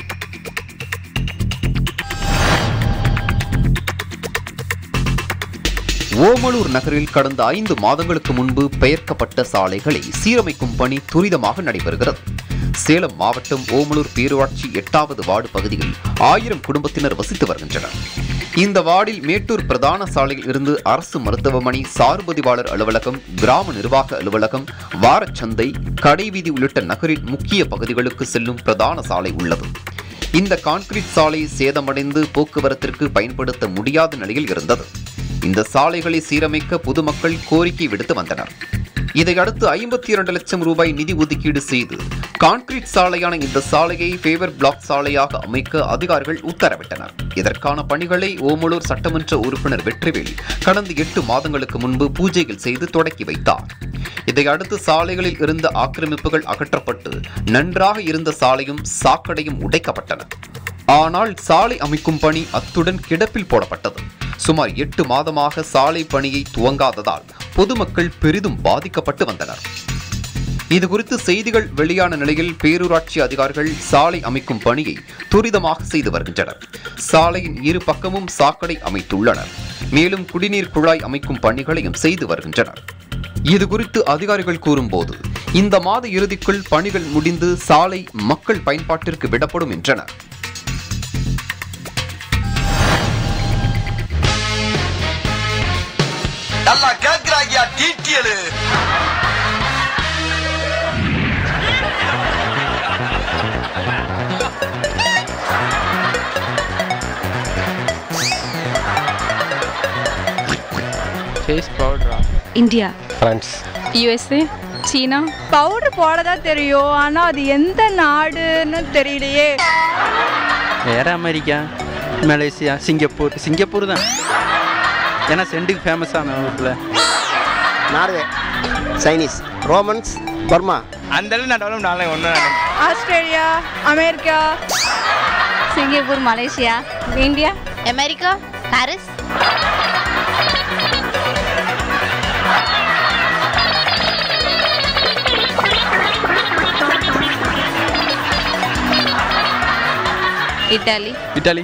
ஓமலூர் நகரில் கடந்த ஐந்து மாதங்களுக்கு முன்பு பெயர்க்கப்பட்ட சாலைகளை சீரமைக்கும் பணி துரிதமாக நடைபெறுகிறது சேலம் மாவட்டம் ஓமலூர் பேரூராட்சி எட்டாவது வார்டு பகுதியில் ஆயிரம் குடும்பத்தினர் வசித்து வருகின்றனர் இந்த வார்டில் மேட்டூர் பிரதான சாலையில் இருந்து அரசு மருத்துவமனை சார்பதிவாளர் அலுவலகம் கிராம நிர்வாக அலுவலகம் வாரச்சந்தை கடைவீதி உள்ளிட்ட நகரின் முக்கிய பகுதிகளுக்கு செல்லும் பிரதான சாலை உள்ளது இந்த கான்கிரீட் சாலை சேதமடைந்து போக்குவரத்திற்கு பயன்படுத்த முடியாத நிலையில் இருந்தது இந்த சாலைகளை சீரமைக்க பொதுமக்கள் கோரிக்கை விடுத்து வந்தனர் இதையடுத்து ஐம்பத்தி இரண்டு லட்சம் ரூபாய் நிதி ஒதுக்கீடு செய்து கான்கிரீட் சாலையான இந்த சாலையை ஃபேவர் பிளாக் சாலையாக அமைக்க அதிகாரிகள் உத்தரவிட்டனர் இதற்கான பணிகளை ஓமலூர் சட்டமன்ற உறுப்பினர் வெற்றிவேல் கடந்த எட்டு மாதங்களுக்கு முன்பு பூஜைகள் செய்து தொடக்கி வைத்தார் இதையடுத்து சாலைகளில் இருந்த ஆக்கிரமிப்புகள் அகற்றப்பட்டு நன்றாக இருந்த சாலையும் சாக்கடையும் உடைக்கப்பட்டன ஆனால் சாலை அமைக்கும் பணி அத்துடன் கிடப்பில் போடப்பட்டது சுமார் எட்டு மாதமாக சாலை பணியை துவங்காததால் பொதுமக்கள் பெரிதும் பாதிக்கப்பட்டு வந்தனர் இது குறித்து செய்திகள் வெளியான நிலையில் பேரூராட்சி அதிகாரிகள் சாலை அமைக்கும் பணியை துரிதமாக செய்து வருகின்றனர் சாலையின் இரு பக்கமும் சாக்கடை அமைத்துள்ளனர் மேலும் குடிநீர் குழாய் அமைக்கும் பணிகளையும் செய்து வருகின்றனர் இது குறித்து அதிகாரிகள் கூறும்போது இந்த மாத இறுதிக்குள் பணிகள் முடிந்து சாலை மக்கள் பயன்பாட்டிற்கு விடப்படும் என்றனர் நல்லா கேக்குறாங்கயா டீட்டியலு ஃபேஸ் பவுடரா இந்தியா ஃப்ரான்ஸ் யுஎஸ்ஏ சீனா பவுடர் போட தான் தெரியும் ஆனா அது எந்த நாடுன்னு தெரியலையே வேற அமெரிக்கா மலேசியா சிங்கப்பூர் சிங்கப்பூர் தான் ஏன்னா செண்டுக்கு ஃபேமஸான ஊரில் நார்வே சைனீஸ் ரோமன்ஸ் பர்மா அந்த நான் டெவலப் நாளை ஒன்று Australia America Singapore Malaysia India America Paris Italy Italy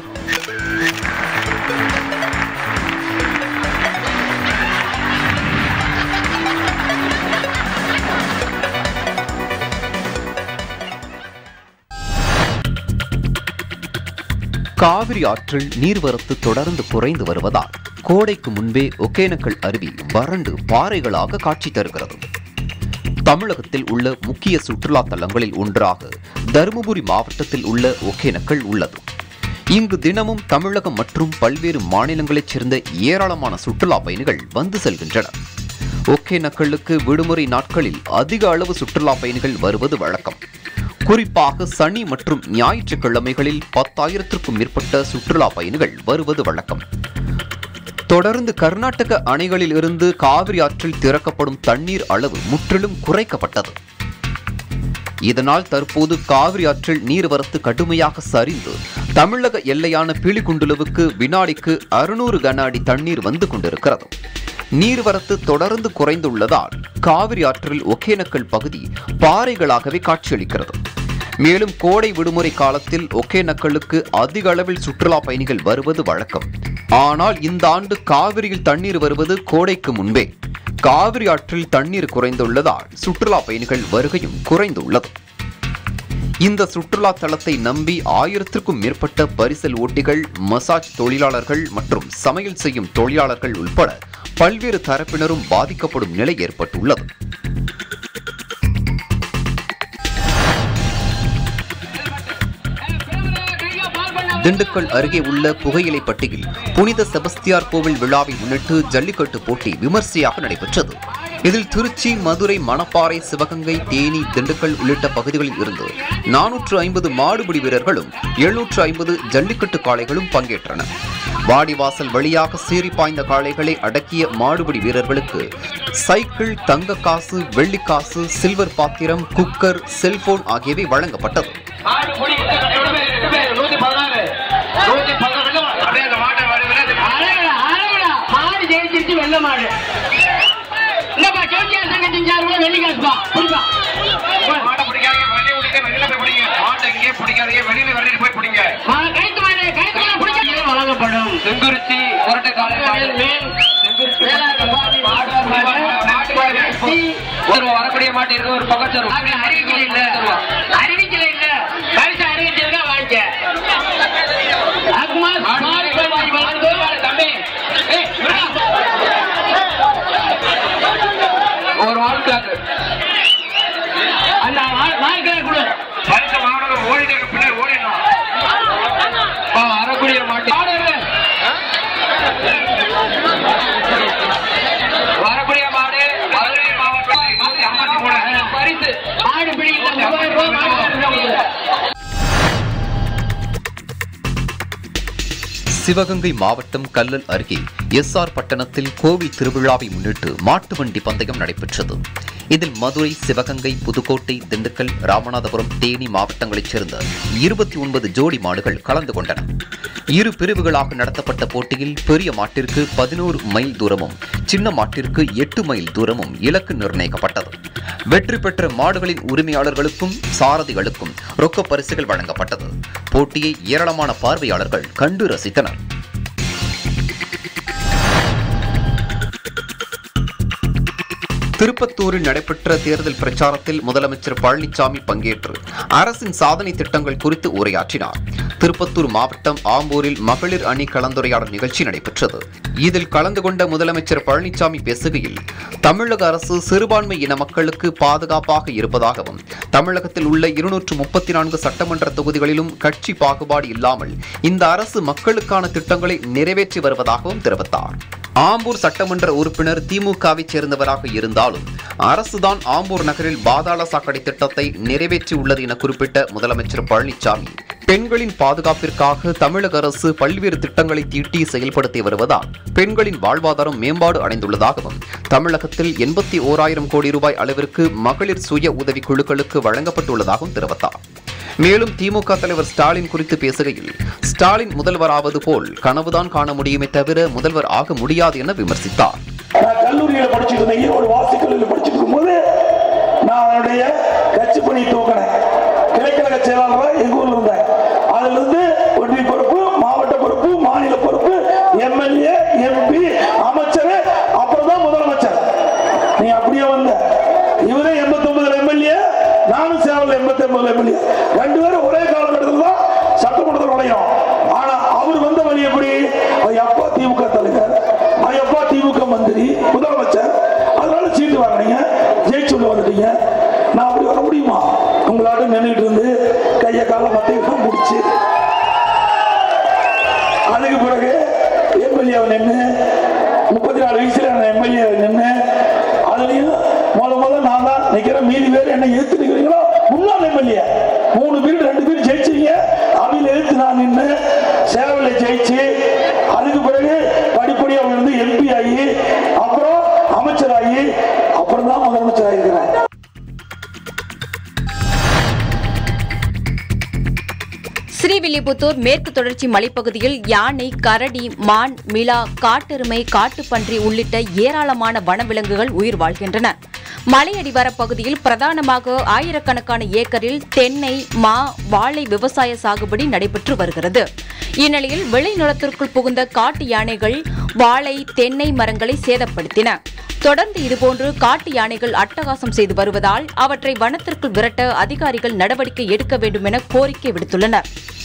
Kaveri ஆற்றில் நீர்வரத்து தொடர்ந்து குறைந்து வருவதால் கோடைக்கு முன்பே ஒகேனக்கல் அருவி வறண்டு பாறைகளாக காட்சி தருகிறது தமிழகத்தில் உள்ள முக்கிய சுற்றுலா தலங்களில் ஒன்றாக தருமபுரி மாவட்டத்தில் உள்ள ஒகேனக்கல் உள்ளது இங்கு தினமும் தமிழகம் மற்றும் பல்வேறு மாநிலங்களைச் சேர்ந்த ஏராளமான சுற்றுலா பயணிகள் வந்து செல்கின்றனர் ஒகேனக்கல்லுக்கு விடுமுறை நாட்களில் அதிக அளவு சுற்றுலா பயணிகள் வருவது வழக்கம் குறிப்பாக சனி மற்றும் ஞாயிற்றுக்கிழமைகளில் பத்தாயிரத்திற்கும் மேற்பட்ட சுற்றுலா பயணிகள் வருவது வழக்கம் தொடர்ந்து கர்நாடக அணைகளில் இருந்து காவிரி ஆற்றில் திறக்கப்படும் தண்ணீர் அளவு முற்றிலும் குறைக்கப்பட்டது இதனால் தற்போது காவிரி ஆற்றில் நீர்வரத்து கடுமையாக சரிந்து தமிழக எல்லையான பிலிகுண்டுலுவுக்கு வினாடிக்கு அறுநூறு கன அடி தண்ணீர் வந்து கொண்டிருக்கிறது நீர்வரத்து தொடர்ந்து குறைந்துள்ளதால் காவிரி ஆற்றில் ஒகேனக்கல் பகுதி பாறைகளாகவே காட்சியளிக்கிறது மேலும் கோடை விடுமுறை காலத்தில் ஒகேனக்கலுக்கு அதிக அளவில் சுற்றுலா பயணிகள் வருவது வழக்கம் ஆனால் இந்த ஆண்டு காவிரியில் தண்ணீர் வருவது கோடைக்கு முன்பே காவிரி ஆற்றில் தண்ணீர் குறைந்துள்ளதால் சுற்றுலா பயணிகள் வருகையும் குறைந்துள்ளது இந்த சுற்றுலா தலத்தை நம்பி ஆயிரத்திற்கும் மேற்பட்ட பரிசல் ஓட்டிகள் மசாஜ் தொழிலாளர்கள் மற்றும் சமையல் செய்யும் தொழிலாளர்கள் உட்பட பல்வேறு தரப்பினரும் பாதிக்கப்படும் நிலை ஏற்பட்டுள்ளது திண்டுக்கல் அருகே உள்ள புகையிலைப்பட்டியில் புனித செபஸ்தியார் கோவில் விழாவை முன்னிட்டு ஜல்லிக்கட்டு போட்டி விமர்சையாக நடைபெற்றது இதில் திருச்சி மதுரை மணப்பாறை சிவகங்கை தேனி திண்டுக்கல் உள்ளிட்ட பகுதிகளில் இருந்து நானூற்று ஐம்பது மாடுபிடி வீரர்களும் எழுநூற்று ஐம்பது ஜல்லிக்கட்டு காளைகளும் பங்கேற்றன வாடிவாசல் வழியாக சீறி பாய்ந்த காளைகளை அடக்கிய மாடுபிடி வீரர்களுக்கு சைக்கிள் தங்க காசு வெள்ளிக்காசு சில்வர் பாத்திரம் குக்கர் செல்போன் ஆகியவை வழங்கப்பட்டது நூத்தி பதினாறு நூத்தி பதினாறு அப்படியே அந்த மாட்டை மாடு ஜெயிச்சிருச்சு வெள்ள மாடு இல்லப்பா கேட்டியா சங்கத்தி சார் வெள்ளி காசுப்பா புரிப்பா மாட்டை பிடிக்காதீங்க வெளியே பிடிக்க வெளியில போய் பிடிங்க மாட்டை இங்கே பிடிக்காதீங்க வெளியில வெளியில போய் பிடிங்க கைத்து மாடு கைத்து மாடு பிடிக்க வழங்கப்படும் செங்குறிச்சி கொரட்டை காலை மேல் ஒரு வரக்கூடிய மாட்டு இருக்கு ஒரு பக்கச்சரு அறிவிக்கல இல்ல அறிவிக்கல இல்ல பரிசு அறிவிச்சிருக்கா வாங்கிக்க அக்குமா மாடு போய் வாங்கி வாங்க தம்பி ஏய், விடுடா. ஒரு வாழ்க்காக்கு அந்த வாழ்க்கையை கொடு பரிசு வாங்கணும் ஓடிட்டு பின்னாடி ஓடிடணும் வா, வரக்கூடிய மாட்டு மாடு இருக்கு. வரக்கூடிய மாடு மதுரை மாவட்டம் நூத்தி ஐம்பத்தி மூணு பரிசு மாடு பிடிக்கிற மூவாயிரம் ரூபாய் மாடு பரிசு. சிவகங்கை மாவட்டம் கல்லல் அருகே எஸ் ஆர் பட்டணத்தில் கோவில் திருவிழாவை முன்னிட்டு மாட்டு வண்டி பந்தயம் நடைபெற்றது இதில் மதுரை சிவகங்கை புதுக்கோட்டை திண்டுக்கல் ராமநாதபுரம் தேனி மாவட்டங்களைச் சேர்ந்த இருபத்தி ஒன்பது ஜோடி மாடுகள் கலந்து கொண்டன இரு பிரிவுகளாக நடத்தப்பட்ட போட்டியில் பெரிய மாட்டிற்கு பதினோரு மைல் தூரமும் சின்ன மாட்டிற்கு எட்டு மைல் தூரமும் இலக்கு நிர்ணயிக்கப்பட்டது வெற்றி பெற்ற மாடுகளின் உரிமையாளர்களுக்கும் சாரதிகளுக்கும் ரொக்க பரிசுகள் வழங்கப்பட்டது போட்டியை ஏராளமான பார்வையாளர்கள் கண்டு ரசித்தனர் திருப்பத்தூரில் நடைபெற்ற தேர்தல் பிரச்சாரத்தில் முதலமைச்சர் பழனிசாமி பங்கேற்று அரசின் சாதனை திட்டங்கள் குறித்து உரையாற்றினார் திருப்பத்தூர் மாவட்டம் ஆம்பூரில் மகளிர் அணி கலந்துரையாடல் நிகழ்ச்சி நடைபெற்றது இதில் கலந்து கொண்ட முதலமைச்சர் பழனிசாமி பேசுகையில் தமிழக அரசு சிறுபான்மை இன மக்களுக்கு பாதுகாப்பாக இருப்பதாகவும் தமிழகத்தில் உள்ள இருநூற்று முப்பத்தி நான்கு சட்டமன்ற தொகுதிகளிலும் கட்சி பாகுபாடு இல்லாமல் இந்த அரசு மக்களுக்கான திட்டங்களை நிறைவேற்றி வருவதாகவும் தெரிவித்தார் ஆம்பூர் சட்டமன்ற உறுப்பினர் திமுகவைச் சேர்ந்தவராக இருந்தாலும் அரசுதான் ஆம்பூர் நகரில் பாதாள சாக்கடை திட்டத்தை நிறைவேற்றியுள்ளது என குறிப்பிட்ட முதலமைச்சர் பழனிசாமி பெண்களின் பாதுகாப்பிற்காக தமிழக அரசு பல்வேறு திட்டங்களை தீட்டி செயல்படுத்தி வருவதால் பெண்களின் வாழ்வாதாரம் மேம்பாடு அடைந்துள்ளதாகவும் தமிழகத்தில் எண்பத்தி ஓராயிரம் கோடி ரூபாய் அளவிற்கு மகளிர் சுய உதவி குழுக்களுக்கு வழங்கப்பட்டுள்ளதாகவும் தெரிவித்தார் மேலும் திமுக தலைவர் ஸ்டாலின் குறித்து பேசுகையில் ஸ்டாலின் முதல்வராவது போல் கனவுதான் காண முடியுமே தவிர முதல்வர் ஆக முடியாது என விமர்சித்தார் நான் கல்லூரியில படிச்சுட்டு இருந்தேன் ஈரோடு வாசி கல்லூரியில் படிச்சுட்டு இருக்கும்போது நான் அதனுடைய கட்சி பணி தூக்கினேன் கிளைக்கழக செயலாளராக எங்க ஊர்ல இருந்தேன் அதுல இருந்து ஒன்றிய பொறுப்பு மாவட்ட பொறுப்பு மாநில பொறுப்பு எம்எல்ஏ எம்பி அமைச்சர் அப்புறம் தான் முதலமைச்சர் நீ அப்படியே வந்த இவரே எண்பத்தி ஒன்பதுல எம்எல்ஏ நானும் சேவல் எண்பத்தி ஒன்பதுல எம்எல்ஏ ரெண்டு பேரும் ஒரே காலகட்டத்தில் தான் சட்டமன்றத்தில் நுழையும் ஆனா அவர் வந்த வழி எப்படி அவர் அப்பா திமுக தலைவர் அவர் அப்பா திமுக மந்திரி முதலமைச்சர் அதனால சீட்டு வாங்கினீங்க ஜெயிச்சு உள்ள வந்துட்டீங்க நான் அப்படி வர முடியுமா உங்களாட்ட நின்றுட்டு இருந்து கையை கால மத்தையெல்லாம் முடிச்சு அதுக்கு பிறகு எம்எல்ஏ நின்று முப்பத்தி நாலு வயசுல நான் எம்எல்ஏ நின்று அதுலயும் முத முத நான் தான் நிக்கிறேன் மீதி பேர் என்ன எதிர்த்து நிக்கிறீங்களோ முன்னாள் எம்எல்ஏ மூணு பேர் ரெண்டு பேர் ஜெயிச்சீங்க அவங்க எதிர்த்து நான் நின்று சேவல ஜெயிச்சு அதுக்கு பிறகு படிப்படியாக இருந்து எம்பி ஆகி அப்புறம் அமைச்சராகி அப்புறம் தான் முதலமைச்சர் ஆகிருக்கிறேன் ஸ்ரீவில்லிபுத்தூர் மேற்கு தொடர்ச்சி மலைப்பகுதியில் யானை கரடி மான் மிலா காட்டெருமை காட்டுப்பன்றி உள்ளிட்ட ஏராளமான வனவிலங்குகள் உயிர் வாழ்கின்றன மலையடிவார பகுதியில் பிரதானமாக ஆயிரக்கணக்கான ஏக்கரில் தென்னை மா வாழை விவசாய சாகுபடி நடைபெற்று வருகிறது இந்நிலையில் விளைநிலத்திற்குள் புகுந்த காட்டு யானைகள் வாழை தென்னை மரங்களை சேதப்படுத்தின தொடர்ந்து இதுபோன்று காட்டு யானைகள் அட்டகாசம் செய்து வருவதால் அவற்றை வனத்திற்குள் விரட்ட அதிகாரிகள் நடவடிக்கை எடுக்க வேண்டும் என கோரிக்கை விடுத்துள்ளனர்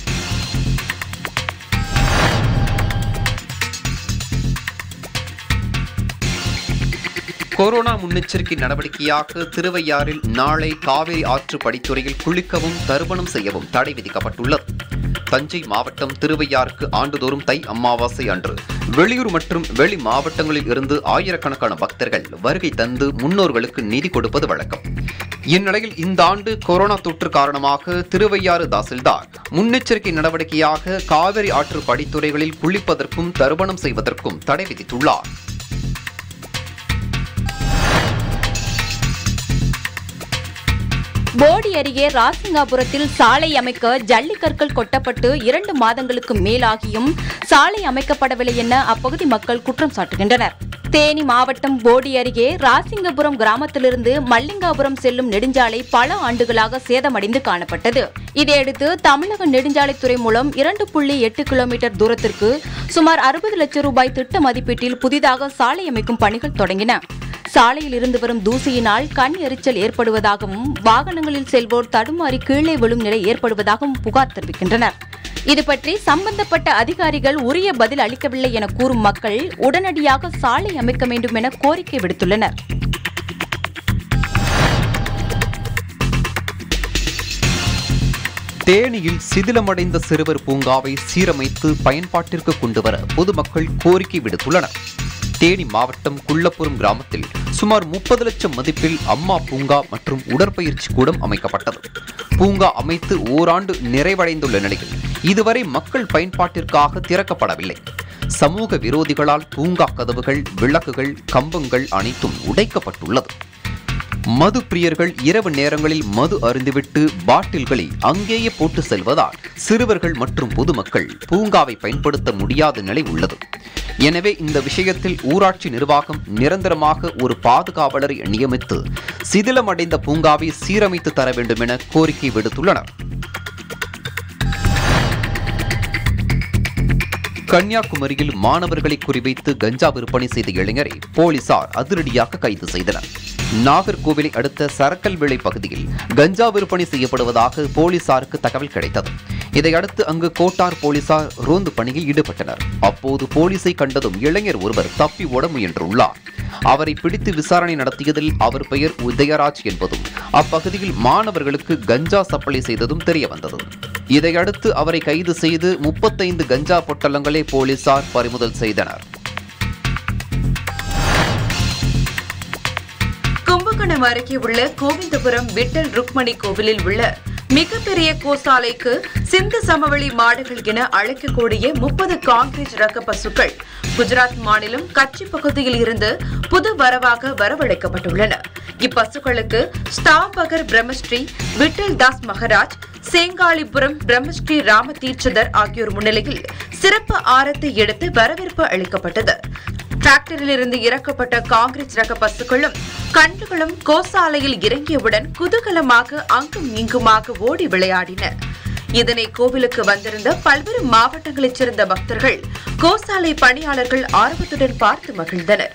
கொரோனா முன்னெச்சரிக்கை நடவடிக்கையாக திருவையாறில் நாளை காவிரி ஆற்று படித்துறையில் குளிக்கவும் தர்ப்பணம் செய்யவும் தடை விதிக்கப்பட்டுள்ளது தஞ்சை மாவட்டம் திருவையாறுக்கு ஆண்டுதோறும் தை அமாவாசை அன்று வெளியூர் மற்றும் வெளி மாவட்டங்களில் இருந்து ஆயிரக்கணக்கான பக்தர்கள் வருகை தந்து முன்னோர்களுக்கு நிதி கொடுப்பது வழக்கம் இந்நிலையில் இந்த ஆண்டு கொரோனா தொற்று காரணமாக திருவையாறு தாசில்தார் முன்னெச்சரிக்கை நடவடிக்கையாக காவிரி ஆற்று படித்துறைகளில் குளிப்பதற்கும் தர்ப்பணம் செய்வதற்கும் தடை விதித்துள்ளார் போடி அருகே ராசிங்காபுரத்தில் சாலை அமைக்க ஜல்லிக்கற்கள் கொட்டப்பட்டு இரண்டு மாதங்களுக்கு மேலாகியும் சாலை அமைக்கப்படவில்லை என அப்பகுதி மக்கள் குற்றம் சாட்டுகின்றனர் தேனி மாவட்டம் போடி அருகே ராசிங்கபுரம் கிராமத்திலிருந்து மல்லிங்காபுரம் செல்லும் நெடுஞ்சாலை பல ஆண்டுகளாக சேதமடைந்து காணப்பட்டது இதையடுத்து தமிழக நெடுஞ்சாலைத்துறை மூலம் இரண்டு புள்ளி எட்டு கிலோமீட்டர் தூரத்திற்கு சுமார் அறுபது லட்சம் ரூபாய் திட்ட மதிப்பீட்டில் புதிதாக சாலை அமைக்கும் பணிகள் தொடங்கின சாலையில் இருந்து வரும் தூசியினால் கண் எரிச்சல் ஏற்படுவதாகவும் வாகனங்களில் செல்வோர் தடுமாறி கீழே விழும் நிலை ஏற்படுவதாகவும் புகார் தெரிவிக்கின்றனர் இது பற்றி சம்பந்தப்பட்ட அதிகாரிகள் உரிய பதில் அளிக்கவில்லை என கூறும் மக்கள் உடனடியாக சாலை அமைக்க வேண்டும் என கோரிக்கை விடுத்துள்ளனர் தேனியில் சிதிலமடைந்த சிறுவர் பூங்காவை சீரமைத்து பயன்பாட்டிற்கு கொண்டுவர பொதுமக்கள் கோரிக்கை விடுத்துள்ளனர் தேனி மாவட்டம் குள்ளப்புறம் கிராமத்தில் சுமார் முப்பது லட்சம் மதிப்பில் அம்மா பூங்கா மற்றும் உடற்பயிற்சி கூடம் அமைக்கப்பட்டது பூங்கா அமைத்து ஓராண்டு நிறைவடைந்துள்ள நிலையில் இதுவரை மக்கள் பயன்பாட்டிற்காக திறக்கப்படவில்லை சமூக விரோதிகளால் பூங்கா கதவுகள் விளக்குகள் கம்பங்கள் அனைத்தும் உடைக்கப்பட்டுள்ளது மது பிரியர்கள் இரவு நேரங்களில் மது அருந்துவிட்டு பாட்டில்களை அங்கேயே போட்டு செல்வதால் சிறுவர்கள் மற்றும் பொதுமக்கள் பூங்காவை பயன்படுத்த முடியாத நிலை உள்ளது எனவே இந்த விஷயத்தில் ஊராட்சி நிர்வாகம் நிரந்தரமாக ஒரு பாதுகாவலரை நியமித்து சிதிலமடைந்த பூங்காவை சீரமைத்து தர வேண்டும் என கோரிக்கை விடுத்துள்ளனர் கன்னியாகுமரியில் மாணவர்களை குறிவைத்து கஞ்சா விற்பனை செய்த இளைஞரை போலீசார் அதிரடியாக கைது செய்தனர் நாகர்கோவிலை அடுத்த சரக்கல்விளை பகுதியில் கஞ்சா விற்பனை செய்யப்படுவதாக போலீசாருக்கு தகவல் கிடைத்தது இதையடுத்து அங்கு கோட்டார் போலீசார் ரோந்து பணியில் ஈடுபட்டனர் அப்போது போலீசை கண்டதும் இளைஞர் ஒருவர் தப்பி ஓட முயன்றுள்ளார் அவரை பிடித்து விசாரணை நடத்தியதில் அவர் பெயர் உதயராஜ் என்பதும் அப்பகுதியில் மாணவர்களுக்கு கஞ்சா சப்ளை செய்ததும் தெரிய வந்தது இதையடுத்து அவரை கைது செய்து முப்பத்தைந்து கஞ்சா பொட்டலங்களை போலீசார் பறிமுதல் செய்தனர் கும்பகோணம் அருகே உள்ள கோவிந்தபுரம் விட்டல் ருக்மணி கோவிலில் உள்ள மிகப்பெரிய கோசாலைக்கு சிந்து சமவெளி மாடுகள் என அழைக்கக்கூடிய முப்பது காங்கிரீட் ரக பசுக்கள் குஜராத் மாநிலம் கட்சி பகுதியில் இருந்து புது வரவாக வரவழைக்கப்பட்டுள்ளன இப்பசுக்களுக்கு ஸ்தாபகர் பிரம்மஸ்ரீ விட்டல் தாஸ் மகராஜ் சேங்காளிபுரம் பிரம்மஸ்ரீ ராம தீட்சிதர் ஆகியோர் முன்னிலையில் சிறப்பு ஆரத்தை எடுத்து வரவேற்பு அளிக்கப்பட்டது டிராக்டரில் இருந்து இறக்கப்பட்ட காங்கிரஸ் ரக பசுக்களும் கன்றுகளும் கோசாலையில் இறங்கியவுடன் குதூகலமாக அங்கும் இங்குமாக ஓடி விளையாடின இதனை கோவிலுக்கு வந்திருந்த பல்வேறு மாவட்டங்களைச் சேர்ந்த பக்தர்கள் கோசாலை பணியாளர்கள் ஆர்வத்துடன் பார்த்து மகிழ்ந்தனர்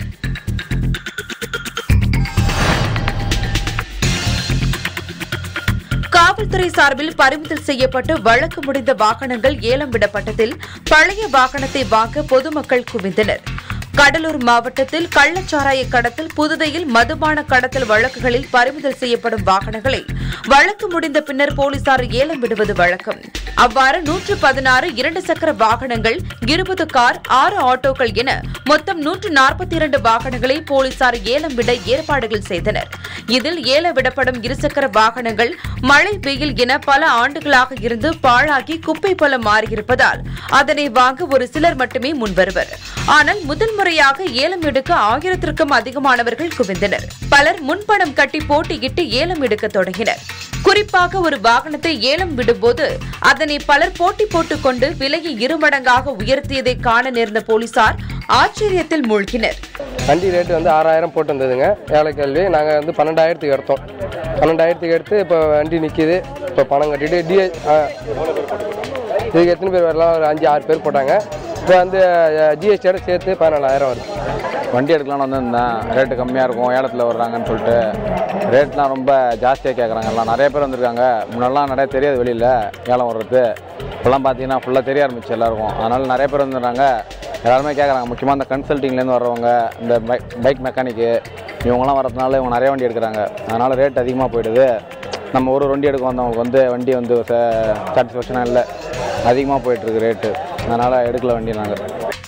காவல்துறை சார்பில் பறிமுதல் செய்யப்பட்டு வழக்கு முடிந்த வாகனங்கள் ஏலம் விடப்பட்டதில் பழைய வாகனத்தை வாங்க பொதுமக்கள் குவிந்தனர் கடலூர் மாவட்டத்தில் கள்ளச்சாராய கடத்தல் புதுதையில் மதுபான கடத்தல் வழக்குகளில் பறிமுதல் செய்யப்படும் வாகனங்களை வழக்கு முடிந்த பின்னர் போலீசார் ஏலம் விடுவது வழக்கம் அவ்வாறு நூற்று பதினாறு இரண்டு சக்கர வாகனங்கள் இருபது கார் ஆறு ஆட்டோக்கள் என மொத்தம் நூற்று நாற்பத்தி இரண்டு வாகனங்களை போலீசார் ஏலம் விட ஏற்பாடுகள் செய்தனர் இதில் ஏல விடப்படும் இருசக்கர வாகனங்கள் மழை வெயில் என பல ஆண்டுகளாக இருந்து பாழாகி குப்பை போல மாறியிருப்பதால் அதனை வாங்க ஒரு சிலர் மட்டுமே முன்வருவர் ஆனால் முதல் முறையாக ஏலம் எடுக்க ஆயிரத்திற்கும் அதிகமானவர்கள் குவிந்தனர் பலர் முன்பணம் கட்டி போட்டியிட்டு ஏலம் எடுக்க தொடங்கினர் குறிப்பாக ஒரு வாகனத்தை ஏலம் விடும்போது அதனை பலர் போட்டி போட்டுக் கொண்டு விலையை இருமடங்காக உயர்த்தியதை காண நேர்ந்த போலீசார் ஆச்சரியத்தில் மூழ்கினர் வண்டி ரேட்டு வந்து ஆறாயிரம் போட்டிருந்ததுங்க ஏழை கேள்வி நாங்கள் வந்து பன்னெண்டாயிரத்துக்கு எடுத்தோம் பன்னெண்டாயிரத்துக்கு எடுத்து இப்போ வண்டி நிற்கிது இப்போ பணம் கட்டிட்டு டிஏ இதுக்கு எத்தனை பேர் வரலாம் ஒரு அஞ்சு ஆறு பேர் போட்டாங்க இப்போ வந்து ஜிஎஸ்டியோட சேர்த்து பதினாலாயிரம் வருது வண்டி எடுக்கலாம்னு வந்திருந்தேன் ரேட்டு கம்மியாக இருக்கும் ஏலத்தில் வர்றாங்கன்னு சொல்லிட்டு ரேட்லாம் ரொம்ப ஜாஸ்தியாக கேட்குறாங்க எல்லாம் நிறைய பேர் வந்திருக்காங்க முன்னெல்லாம் நிறைய தெரியாது வெளியில் ஏலம் வர்றது இப்போல்லாம் பார்த்தீங்கன்னா ஃபுல்லாக தெரிய ஆரம்பிச்சு எல்லாருக்கும் அதனால் நிறைய பேர் வந்துடுறாங்க எல்லாருமே கேட்குறாங்க முக்கியமாக இந்த கன்சல்ட்டிங்லேருந்து வர்றவங்க இந்த பைக் பைக் மெக்கானிக்கு இவங்கெல்லாம் வரதுனால இவங்க நிறைய வண்டி எடுக்கிறாங்க அதனால் ரேட் அதிகமாக போயிடுது நம்ம ஒரு வண்டி எடுக்க வந்தவங்களுக்கு வந்து வண்டி வந்து சாட்டிஸ்ஃபேக்ஷனாக இல்லை அதிகமாக போயிட்டுருக்கு ரேட்டு அதனால் எடுக்கல வண்டி நாங்கள்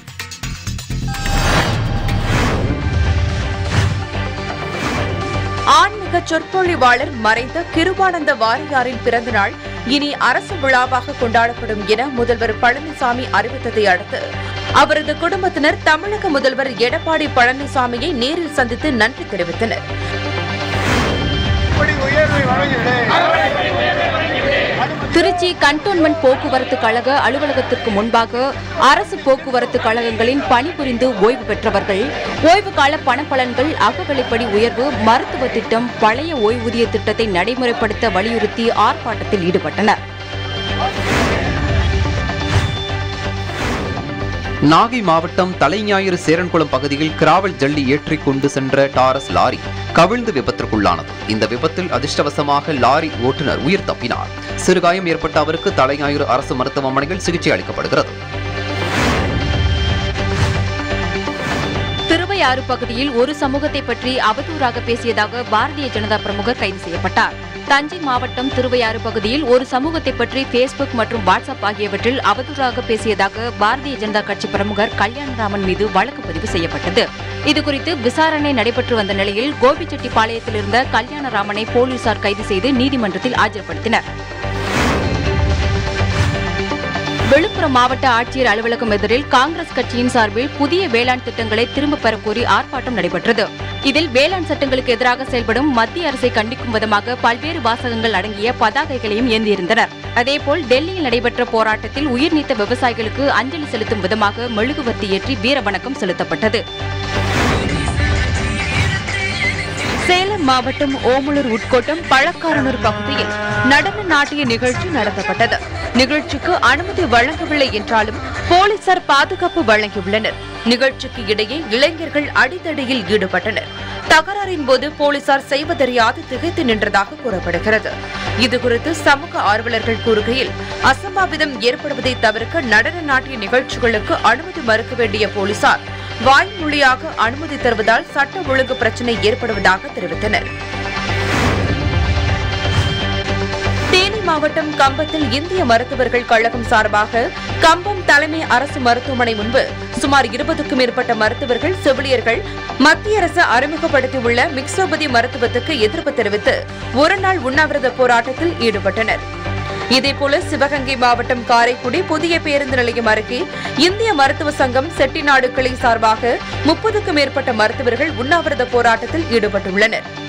ஆன்மீக சொற்பொழிவாளர் மறைந்த கிருபானந்த வாரியாரின் பிறந்த நாள் இனி அரசு விழாவாக கொண்டாடப்படும் என முதல்வர் பழனிசாமி அறிவித்ததை அடுத்து அவரது குடும்பத்தினர் தமிழக முதல்வர் எடப்பாடி பழனிசாமியை நேரில் சந்தித்து நன்றி தெரிவித்தனர் திருச்சி கண்டோன்மெண்ட் போக்குவரத்து கழக அலுவலகத்திற்கு முன்பாக அரசு போக்குவரத்து கழகங்களின் பணிபுரிந்து ஓய்வு பெற்றவர்கள் ஓய்வு கால பணப்பலன்கள் அகவிலைப்படி உயர்வு மருத்துவ திட்டம் பழைய ஓய்வூதிய திட்டத்தை நடைமுறைப்படுத்த வலியுறுத்தி ஆர்ப்பாட்டத்தில் ஈடுபட்டனர் நாகை மாவட்டம் தலைஞாயிறு சேரன்குளம் பகுதியில் கிராவல் ஜல்லி ஏற்றி கொண்டு சென்ற டாரஸ் லாரி கவிழ்ந்து விபத்திற்குள்ளானது இந்த விபத்தில் அதிர்ஷ்டவசமாக லாரி ஓட்டுநர் உயிர் தப்பினார் சிறுகாயம் ஏற்பட்ட அவருக்கு தலைஞாயிறு அரசு மருத்துவமனையில் சிகிச்சை அளிக்கப்படுகிறது திருவையாறு பகுதியில் ஒரு சமூகத்தை பற்றி அவதூறாக பேசியதாக பாரதிய ஜனதா பிரமுகர் கைது செய்யப்பட்டார் தஞ்சை மாவட்டம் திருவையாறு பகுதியில் ஒரு சமூகத்தை பற்றி பேஸ்புக் மற்றும் வாட்ஸ்அப் ஆகியவற்றில் அவதூறாக பேசியதாக பாரதிய ஜனதா கட்சி பிரமுகர் கல்யாணராமன் மீது வழக்கு பதிவு செய்யப்பட்டது இதுகுறித்து விசாரணை நடைபெற்று வந்த நிலையில் கோபிச்செட்டிப்பாளையத்தில் இருந்த கல்யாணராமனை போலீசார் கைது செய்து நீதிமன்றத்தில் ஆஜர்படுத்தினர் விழுப்புரம் மாவட்ட ஆட்சியர் அலுவலகம் எதிரில் காங்கிரஸ் கட்சியின் சார்பில் புதிய வேளாண் திட்டங்களை திரும்பப் பெறக் கோரி ஆர்ப்பாட்டம் நடைபெற்றது இதில் வேளாண் சட்டங்களுக்கு எதிராக செயல்படும் மத்திய அரசை கண்டிக்கும் விதமாக பல்வேறு வாசகங்கள் அடங்கிய பதாகைகளையும் ஏந்தியிருந்தனர் அதேபோல் டெல்லியில் நடைபெற்ற போராட்டத்தில் உயிர் நீத்த விவசாயிகளுக்கு அஞ்சலி செலுத்தும் விதமாக மெழுகுவர்த்தி ஏற்றி வீரவணக்கம் செலுத்தப்பட்டது சேலம் மாவட்டம் ஓமலூர் உட்கோட்டம் பழக்காரனூர் பகுதியில் நடன நாட்டிய நிகழ்ச்சி நடத்தப்பட்டது நிகழ்ச்சிக்கு அனுமதி வழங்கவில்லை என்றாலும் போலீசார் பாதுகாப்பு வழங்கியுள்ளனர் நிகழ்ச்சிக்கு இடையே இளைஞர்கள் அடிதடியில் ஈடுபட்டனர் தகராறின் போது போலீசார் செய்வதறியாது திகைத்து நின்றதாக கூறப்படுகிறது இதுகுறித்து சமூக ஆர்வலர்கள் கூறுகையில் அசம்பாவிதம் ஏற்படுவதை தவிர்க்க நடன நாட்டிய நிகழ்ச்சிகளுக்கு அனுமதி மறுக்க வேண்டிய போலீசார் வாய்மொழியாக அனுமதி தருவதால் சட்ட ஒழுங்கு பிரச்சினை ஏற்படுவதாக தெரிவித்தனர் தேனி மாவட்டம் கம்பத்தில் இந்திய மருத்துவர்கள் கழகம் சார்பாக கம்பம் தலைமை அரசு மருத்துவமனை முன்பு சுமார் இருபதுக்கும் மேற்பட்ட மருத்துவர்கள் செவிலியர்கள் மத்திய அரசு அறிமுகப்படுத்தியுள்ள மிக்சோபதி மருத்துவத்துக்கு எதிர்ப்பு தெரிவித்து ஒருநாள் உண்ணாவிரத போராட்டத்தில் ஈடுபட்டனர் இதேபோல சிவகங்கை மாவட்டம் காரைக்குடி புதிய பேருந்து நிலையம் அருகே இந்திய மருத்துவ சங்கம் செட்டிநாடு கிளை சார்பாக முப்பதுக்கும் மேற்பட்ட மருத்துவர்கள் உண்ணாவிரத போராட்டத்தில் ஈடுபட்டுள்ளனர்